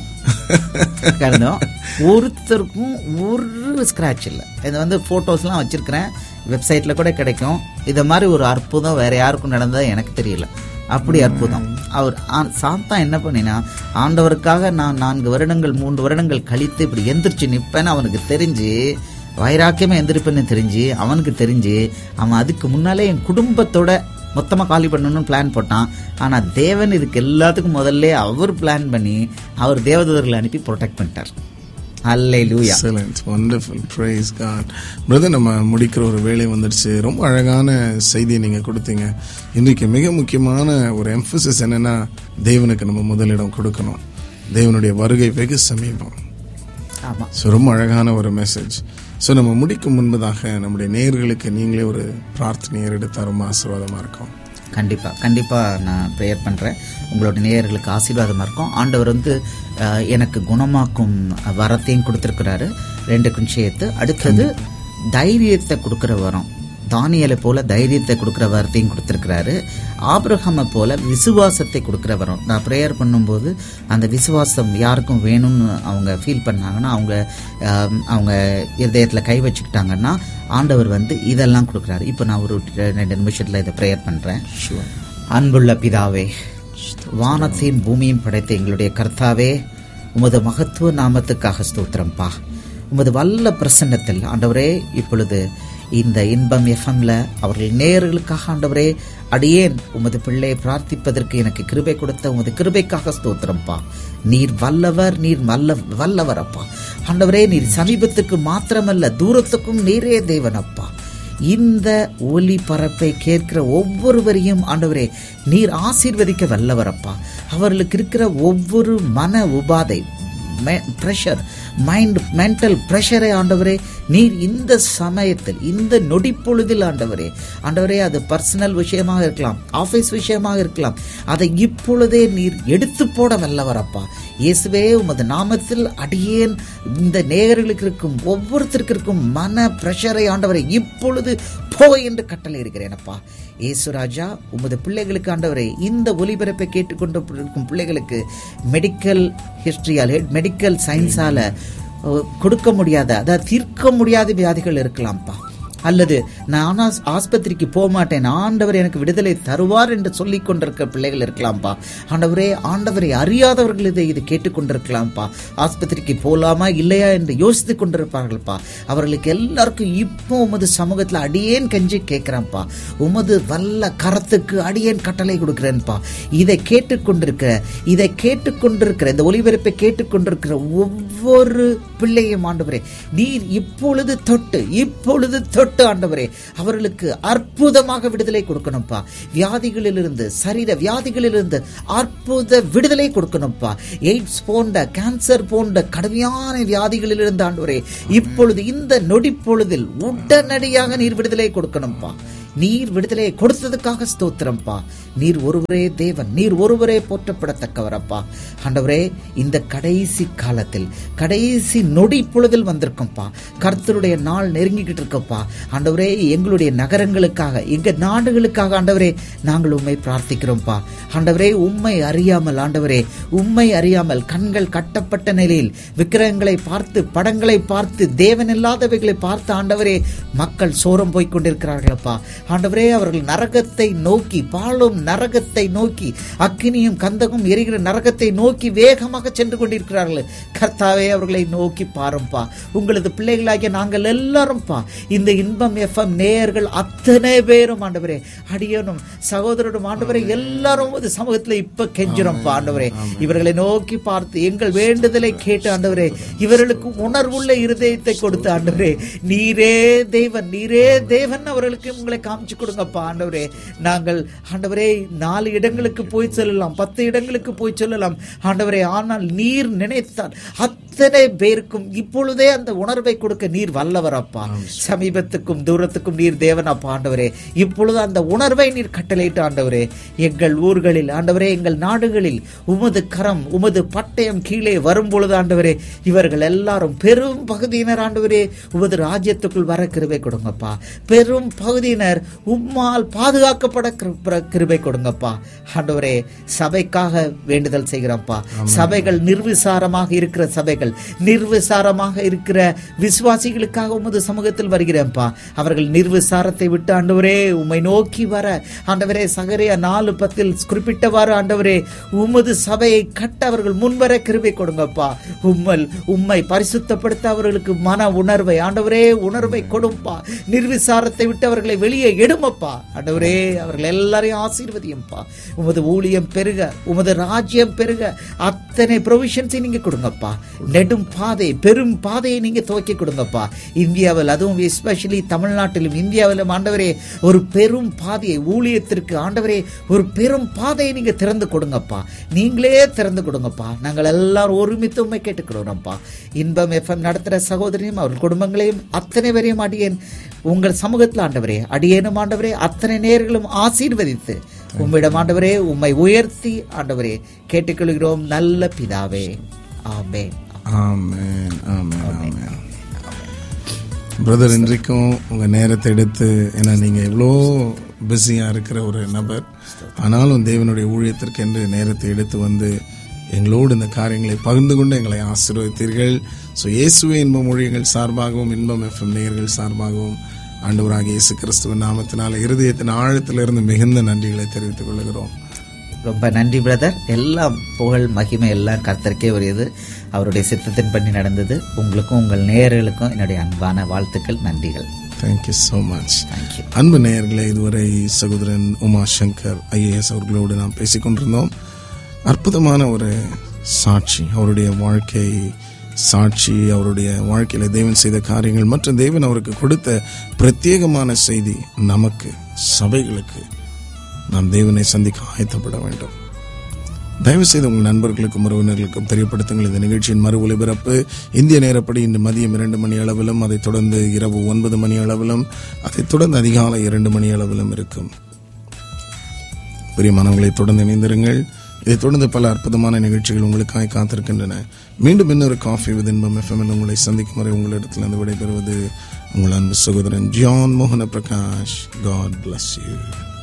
கிடந்தோம் ஒருத்தருக்கும் ஒரு ஸ்க்ராட்ச் இல்லை இது வந்து ஃபோட்டோஸ்லாம் வச்சிருக்கிறேன் வெப்சைட்டில் கூட கிடைக்கும் இதை மாதிரி ஒரு அற்புதம் வேற யாருக்கும் நடந்ததா எனக்கு தெரியல அப்படி அற்புதம் அவர் ஆ- சாத்தான் என்ன பண்ணினா ஆண்டவருக்காக நான் நான்கு வருடங்கள் மூன்று வருடங்கள் கழித்து இப்படி எந்திரிச்சு நிற்பேன்னு அவனுக்கு தெரிஞ்சு வைராக்கியமா எந்திரிப்பேன்னு தெரிஞ்சு அவனுக்கு தெரிஞ்சு அவன் அதுக்கு முன்னாலே என் குடும்பத்தோட மொத்தமாக காலி பண்ணணும்னு பிளான் போட்டான் ஆனால் தேவன் இதுக்கு எல்லாத்துக்கும் முதல்ல அவர் பிளான் பண்ணி அவர் தேவதூதர்களை அனுப்பி ப்ரொடெக்ட் பண்ணிட்டார் hallelujah excellent wonderful praise God brother நம்ம முடிக்கிற ஒரு வேலை வந்துடுச்சு ரொம்ப அழகான செய்தியை நீங்கள் கொடுத்தீங்க இன்றைக்கு மிக முக்கியமான ஒரு எம்ஃபசிஸ் என்னன்னா தேவனுக்கு நம்ம முதலிடம் கொடுக்கணும் தேவனுடைய வருகை வெகு சமீபம் ஆமாம் ஸோ ரொம்ப அழகான ஒரு மெசேஜ் ஸோ நம்ம முடிக்கும் முன்பதாக நம்முடைய நேயர்களுக்கு நீங்களே ஒரு பிரார்த்தனையை எடுத்தா ரொம்ப ஆசீர்வாதமாக இருக்கும் கண்டிப்பா கண்டிப்பா நான் ப்ரேயர் பண்றேன் உங்களோட நேயர்களுக்கு ஆசீர்வாதமா இருக்கும் ஆண்டவர் வந்து அஹ், எனக்கு குணமாக்கும் வரத்தையும் கொடுத்திருக்கிறாரு ரெண்டு குஞ்சியத்து அடுத்தது தைரியத்தை கொடுக்கிற வரம் தானியலை போல தைரியத்தை கொடுக்கிற வரத்தையும் கொடுத்திருக்கிறாரு ஆபிரகாமை போல விசுவாசத்தை கொடுக்கிற வரம் நான் ப்ரேயர் பண்ணும்போது அந்த விசுவாசம் யாருக்கும் வேணும்னு அவங்க ஃபீல் பண்ணாங்கன்னா அவங்க ஆம், அவங்க இதயத்தில் கை வச்சுக்கிட்டாங்கன்னா ஆண்டவர் வந்து இதெல்லாம் கொடுக்குறாரு இப்போ நான் ஒரு ரெண்டு நிமிஷத்தில் இதை ப்ரேயர் பண்ணுறேன் ஷுவர் அன்புள்ள பிதாவே வானத்தையும் பூமியும் படைத்த எங்களுடைய கர்த்தாவே உமது மகத்துவ நாமத்துக்காக ஸ்தோத்திரம்பா உமது வல்ல பிரசன்னத்தில் ஆண்டவரே இப்பொழுது இந்த இன்பம் எஃப்எம்ல அவர்கள் நேயர்களுக்காக ஆண்டவரே அடியேன் உமது பிள்ளையை பிரார்த்திப்பதற்கு எனக்கு கிருபை கொடுத்த உமது கிருபைக்காக ஸ்தோத்திரம்பா நீர் வல்லவர் நீர் வல்ல வல்லவர் அப்பா ஆண்டவரே நீர் சமீபத்துக்கு மாத்திரமல்ல தூரத்துக்கும் நீரே தேவனப்பா இந்த ஒலி பரப்பை கேட்கிற ஒவ்வொருவரையும் ஆண்டவரே நீர் ஆசீர்வதிக்க வல்லவரப்பா அவர்களுக்கு இருக்கிற ஒவ்வொரு மன உபாதை ப்ரெஷர் மைண்ட் மென்டல் ப்ரெஷரை ஆண்டவரே நீர் இந்த சமயத்தில் இந்த நொடிப்பொழுதில் ஆண்டவரே ஆண்டவரே அது பர்சனல் விஷயமாக இருக்கலாம் ஆஃபீஸ் விஷயமாக இருக்கலாம் அதை இப்பொழுதே நீர் எடுத்து போட வல்லவரப்பா இயேசுவே உமது நாமத்தில் அடியேன் இந்த நேயர்களுக்கு இருக்கும் ஒவ்வொருத்தருக்கு இருக்கும் மன பிரஷரை ஆண்டவரை இப்பொழுது போ என்று கட்டளை இருக்கிறேனப்பா இயேசுராஜா உமது பிள்ளைகளுக்கு ஆண்டவரை இந்த ஒலிபரப்பை கேட்டுக்கொண்டு இருக்கும் பிள்ளைகளுக்கு மெடிக்கல் ஹிஸ்டரியால் மெடிக்கல் சயின்ஸால அஹ், கொடுக்க முடியாத அதாவது தீர்க்க முடியாத வியாதிகள் இருக்கலாம்ப்பா அல்லது நான் ஆஸ்- ஆஸ்பத்திரிக்கு போக மாட்டேன் ஆண்டவர் எனக்கு விடுதலை தருவார் என்று சொல்லிக் கொண்டிருக்க பிள்ளைகள் இருக்கலாம்ப்பா ஆண்டவரே ஆண்டவரை அறியாதவர்கள் இதை இது கேட்டுக்கொண்டிருக்கலாம்ப்பா ஆஸ்பத்திரிக்கு போலாமா இல்லையா என்று யோசித்துக் கொண்டிருப்பார்கள்ப்பா அவர்களுக்கு எல்லாருக்கும் இப்போ உமது சமூகத்தில் அடியேன் கெஞ்சி கேட்கிறேன்ப்பா உமது வல்ல கரத்துக்கு அடியேன் கட்டளை கொடுக்கிறேன்ப்பா இதை கேட்டுக்கொண்டிருக்கிற இதை கேட்டுக்கொண்டிருக்கிற இந்த ஒளிபரப்பை கேட்டுக்கொண்டிருக்கிற ஒவ்வொரு பிள்ளையும் ஆண்டவரே நீர் இப்பொழுது தொட்டு இப்பொழுது தொட்டு தொட்டு ஆண்டவரே அவர்களுக்கு அற்புதமாக விடுதலை கொடுக்கணும்ப்பா வியாதிகளிலிருந்து சரீர வியாதிகளிலிருந்து அற்புத விடுதலை கொடுக்கணும்ப்பா எய்ட்ஸ் போன்ற கேன்சர் போன்ற கடுமையான வியாதிகளிலிருந்து ஆண்டவரே இப்பொழுது இந்த நொடி பொழுதில் உடனடியாக நீர் விடுதலை கொடுக்கணும்ப்பா நீர் விடுதலையை கொடுத்ததுக்காக ஸ்தோத்திரம்ப்பா நீர் ஒருவரே தேவன் நீர் ஒருவரே போற்றப்படத்தக்கவரப்பா ஆண்டவரே இந்த கடைசி காலத்தில் கடைசி நொடி பொழுதில் வந்திருக்கோம்ப்பா கர்த்தருடைய நாள் நெருங்கிக்கிட்டு இருக்கோம்ப்பா ஆண்டவரே எங்களுடைய நகரங்களுக்காக எங்க நாடுகளுக்காக ஆண்டவரே நாங்கள் உண்மை பிரார்த்திக்கிறோம்ப்பா ஆண்டவரே உண்மை அறியாமல் ஆண்டவரே உண்மை அறியாமல் கண்கள் கட்டப்பட்ட நிலையில் விக்கிரகங்களை பார்த்து படங்களை பார்த்து தேவன் இல்லாதவைகளை பார்த்து ஆண்டவரே மக்கள் சோரம் போய் கொண்டிருக்கிறார்களப்பா ஆண்டவரே அவர்கள் நரகத்தை நோக்கி பாலும் நரகத்தை நோக்கி அக்கினியும் கந்தகும் எரிகிற நரகத்தை நோக்கி வேகமாக சென்று கொண்டிருக்கிறார்கள் கர்த்தாவே அவர்களை நோக்கி பாரும்பா உங்களது பிள்ளைகளாகிய நாங்கள் எல்லாரும்ப்பா இந்த இன்பம் எஃப்எம் நேயர்கள் அத்தனை பேரும் ஆண்டவரே அடியனும் சகோதரரும் ஆண்டவரே எல்லாரும் ஒரு சமூகத்தில் இப்ப கெஞ்சிரோம்ப்பா ஆண்டவரே இவர்களை நோக்கி பார்த்து எங்கள் வேண்டுதலை கேட்டு ஆண்டவரே இவர்களுக்கு உணர்வுள்ள இருதயத்தை கொடுத்து ஆண்டவரே நீரே தேவன் நீரே தேவன் அவர்களுக்கு உங்களை காமிச்சு கொடுங்கப்பா ஆண்டவரே நாங்கள் ஆண்டவரே நாலு இடங்களுக்கு போய் சொல்லலாம் பத்து இடங்களுக்கு போய் சொல்லலாம் ஆண்டவரே ஆனால் நீர் நினைத்தால் அத்தனை பேருக்கும் இப்பொழுதே அந்த உணர்வை கொடுக்க நீர் வல்லவரப்பா சமீபத்துக்கும் தூரத்துக்கும் நீர் தேவனப்பா ஆண்டவரே இப்பொழுது அந்த உணர்வை நீர் கட்டளையிட்டு ஆண்டவரே எங்கள் ஊர்களில் ஆண்டவரே எங்கள் நாடுகளில் உமது கரம் உமது பட்டயம் கீழே வரும் பொழுது ஆண்டவரே இவர்கள் எல்லாரும் பெரும் பகுதியினர் ஆண்டவரே உமது ராஜ்யத்துக்குள் வர கிருபை கொடுங்கப்பா பெரும் பகுதியினர் உம்மால் பாதுகாக்கப்பட கிருப- கிருபை கொடுங்கப்பா ஆண்டவரே சபைக்காக வேண்டுதல் செய்கிறோம்ப்பா சபைகள் நிர்விசாரமாக இருக்கிற சபைகள் நிர்விசாரமாக இருக்கிற விசுவாசிகளுக்காக உமது சமூகத்தில் வருகிறேன்ப்பா அவர்கள் நிர்விசாரத்தை விட்டு ஆண்டவரே உம்மை நோக்கி வர ஆண்டவரே சகரியா நாலு பத்தில் குறிப்பிட்டவாறு ஆண்டவரே உமது சபையை கட்ட அவர்கள் முன்வர கிருபை கொடுங்கப்பா உம்மல் உம்மை பரிசுத்தப்படுத்த அவர்களுக்கு மன உணர்வை ஆண்டவரே உணர்வை கொடுப்பா நிர்விசாரத்தை விட்டு அவர்களை வெளியே எடுமப்பா ஆண்டவரே அவர்கள் எல்லாரையும் ஆசீர்வதியும்பா உமது ஊழியம் பெருக உமது ராஜ்யம் பெருக அத்தனை ப்ரொவிஷன்ஸை நீங்க கொடுங்கப்பா நெடும் பாதை பெரும் பாதையை நீங்க துவக்கி கொடுங்கப்பா இந்தியாவில் அதுவும் எஸ்பெஷலி தமிழ்நாட்டிலும் இந்தியாவிலும் ஆண்டவரே ஒரு பெரும் பாதையை ஊழியத்திற்கு ஆண்டவரே ஒரு பெரும் பாதையை நீங்க திறந்து கொடுங்கப்பா நீங்களே திறந்து கொடுங்கப்பா நாங்கள் எல்லாரும் ஒருமித்து உண்மை கேட்டுக்கிறோம்ப்பா இன்பம் எஃப்எம் நடத்துகிற சகோதரியும் அவர் குடும்பங்களையும் அத்தனை பேரையும் அடியேன் உங்கள் சமூகத்தில் ஆண்டவரே அடியேனும் ஆண்டவரே அத்தனை நேர்களும் ஆசீர்வதித்து உம்மிடம் ஆண்டவரே உம்மை உயர்த்தி ஆண்டவரே கேட்டுக்கொள்கிறோம் நல்ல பிதாவே ஆமென் ஆமென் ஆமென் ஆமென் பிரதர் இன்றைக்கும் உங்கள் நேரத்தை எடுத்து ஏன்னா நீங்கள் எவ்வளோ பிஸியாக இருக்கிற ஒரு நபர் ஆனாலும் தேவனுடைய ஊழியத்திற்கு என்று நேரத்தை எடுத்து வந்து எங்களோடு இந்த காரியங்களை பகிர்ந்து கொண்டு எங்களை ஆசீர்வதித்தீர்கள் ஸோ இயேசுவே இன்பம் ஊழியங்கள் சார்பாகவும் இன்பம் எஃப்எம் நேயர்கள் சார்பாகவும் ஆண்டவராக இயேசு கிறிஸ்துவின் நாமத்தினால இருதயத்தின் ஆழத்திலிருந்து மிகுந்த நன்றிகளை தெரிவித்துக் கொள்கிறோம் ரொம்ப நன்றி பிரதர் எல்லாம் புகழ் மகிமை எல்லாம் கர்த்தருக்கே உரியது அவருடைய சித்தத்தின் பண்ணி நடந்தது உங்களுக்கும் உங்கள் நேயர்களுக்கும் என்னுடைய அன்பான வாழ்த்துக்கள் நன்றிகள் தேங்க்யூ ஸோ மச் தேங்க்யூ அன்பு நேயர்களே இதுவரை சகோதரன் உமா சங்கர் ஐஏஎஸ் அவர்களோடு நாம் பேசிக்கொண்டிருந்தோம் அற்புதமான ஒரு சாட்சி அவருடைய வாழ்க்கை சாட்சி அவருடைய வாழ்க்கையில தேவன் செய்த காரியங்கள் மற்றும் தேவன் அவருக்கு கொடுத்த பிரத்யேகமான செய்தி நமக்கு சபைகளுக்கு நாம் தேவனை சந்திக்க ஆயத்தப்பட வேண்டும் தயவு செய்து உங்கள் நண்பர்களுக்கும் உறவினர்களுக்கும் தெரியப்படுத்துங்கள் இந்த நிகழ்ச்சியின் மறு ஒலிபரப்பு இந்திய நேரப்படி இன்று மதியம் இரண்டு மணி அளவிலும் அதைத் தொடர்ந்து இரவு ஒன்பது மணி அளவிலும் அதைத் தொடர்ந்து அதிகாலை இரண்டு மணி அளவிலும் இருக்கும் பிரியமானவங்களை தொடர்ந்து இணைந்திருங்கள் இதைத் தொடர்ந்து பல அற்புதமான நிகழ்ச்சிகள் உங்களுக்காக காத்திருக்கின்றன மீண்டும் இன்னொரு காஃபி வித் இன்பம் எஃப்எம்எல் உங்களை சந்திக்கும் வரை உங்களிடத்திலிருந்து விடைபெறுவது உங்கள் அன்பு சகோதரன் ஜான் மோகன பிரகாஷ் காட் bless you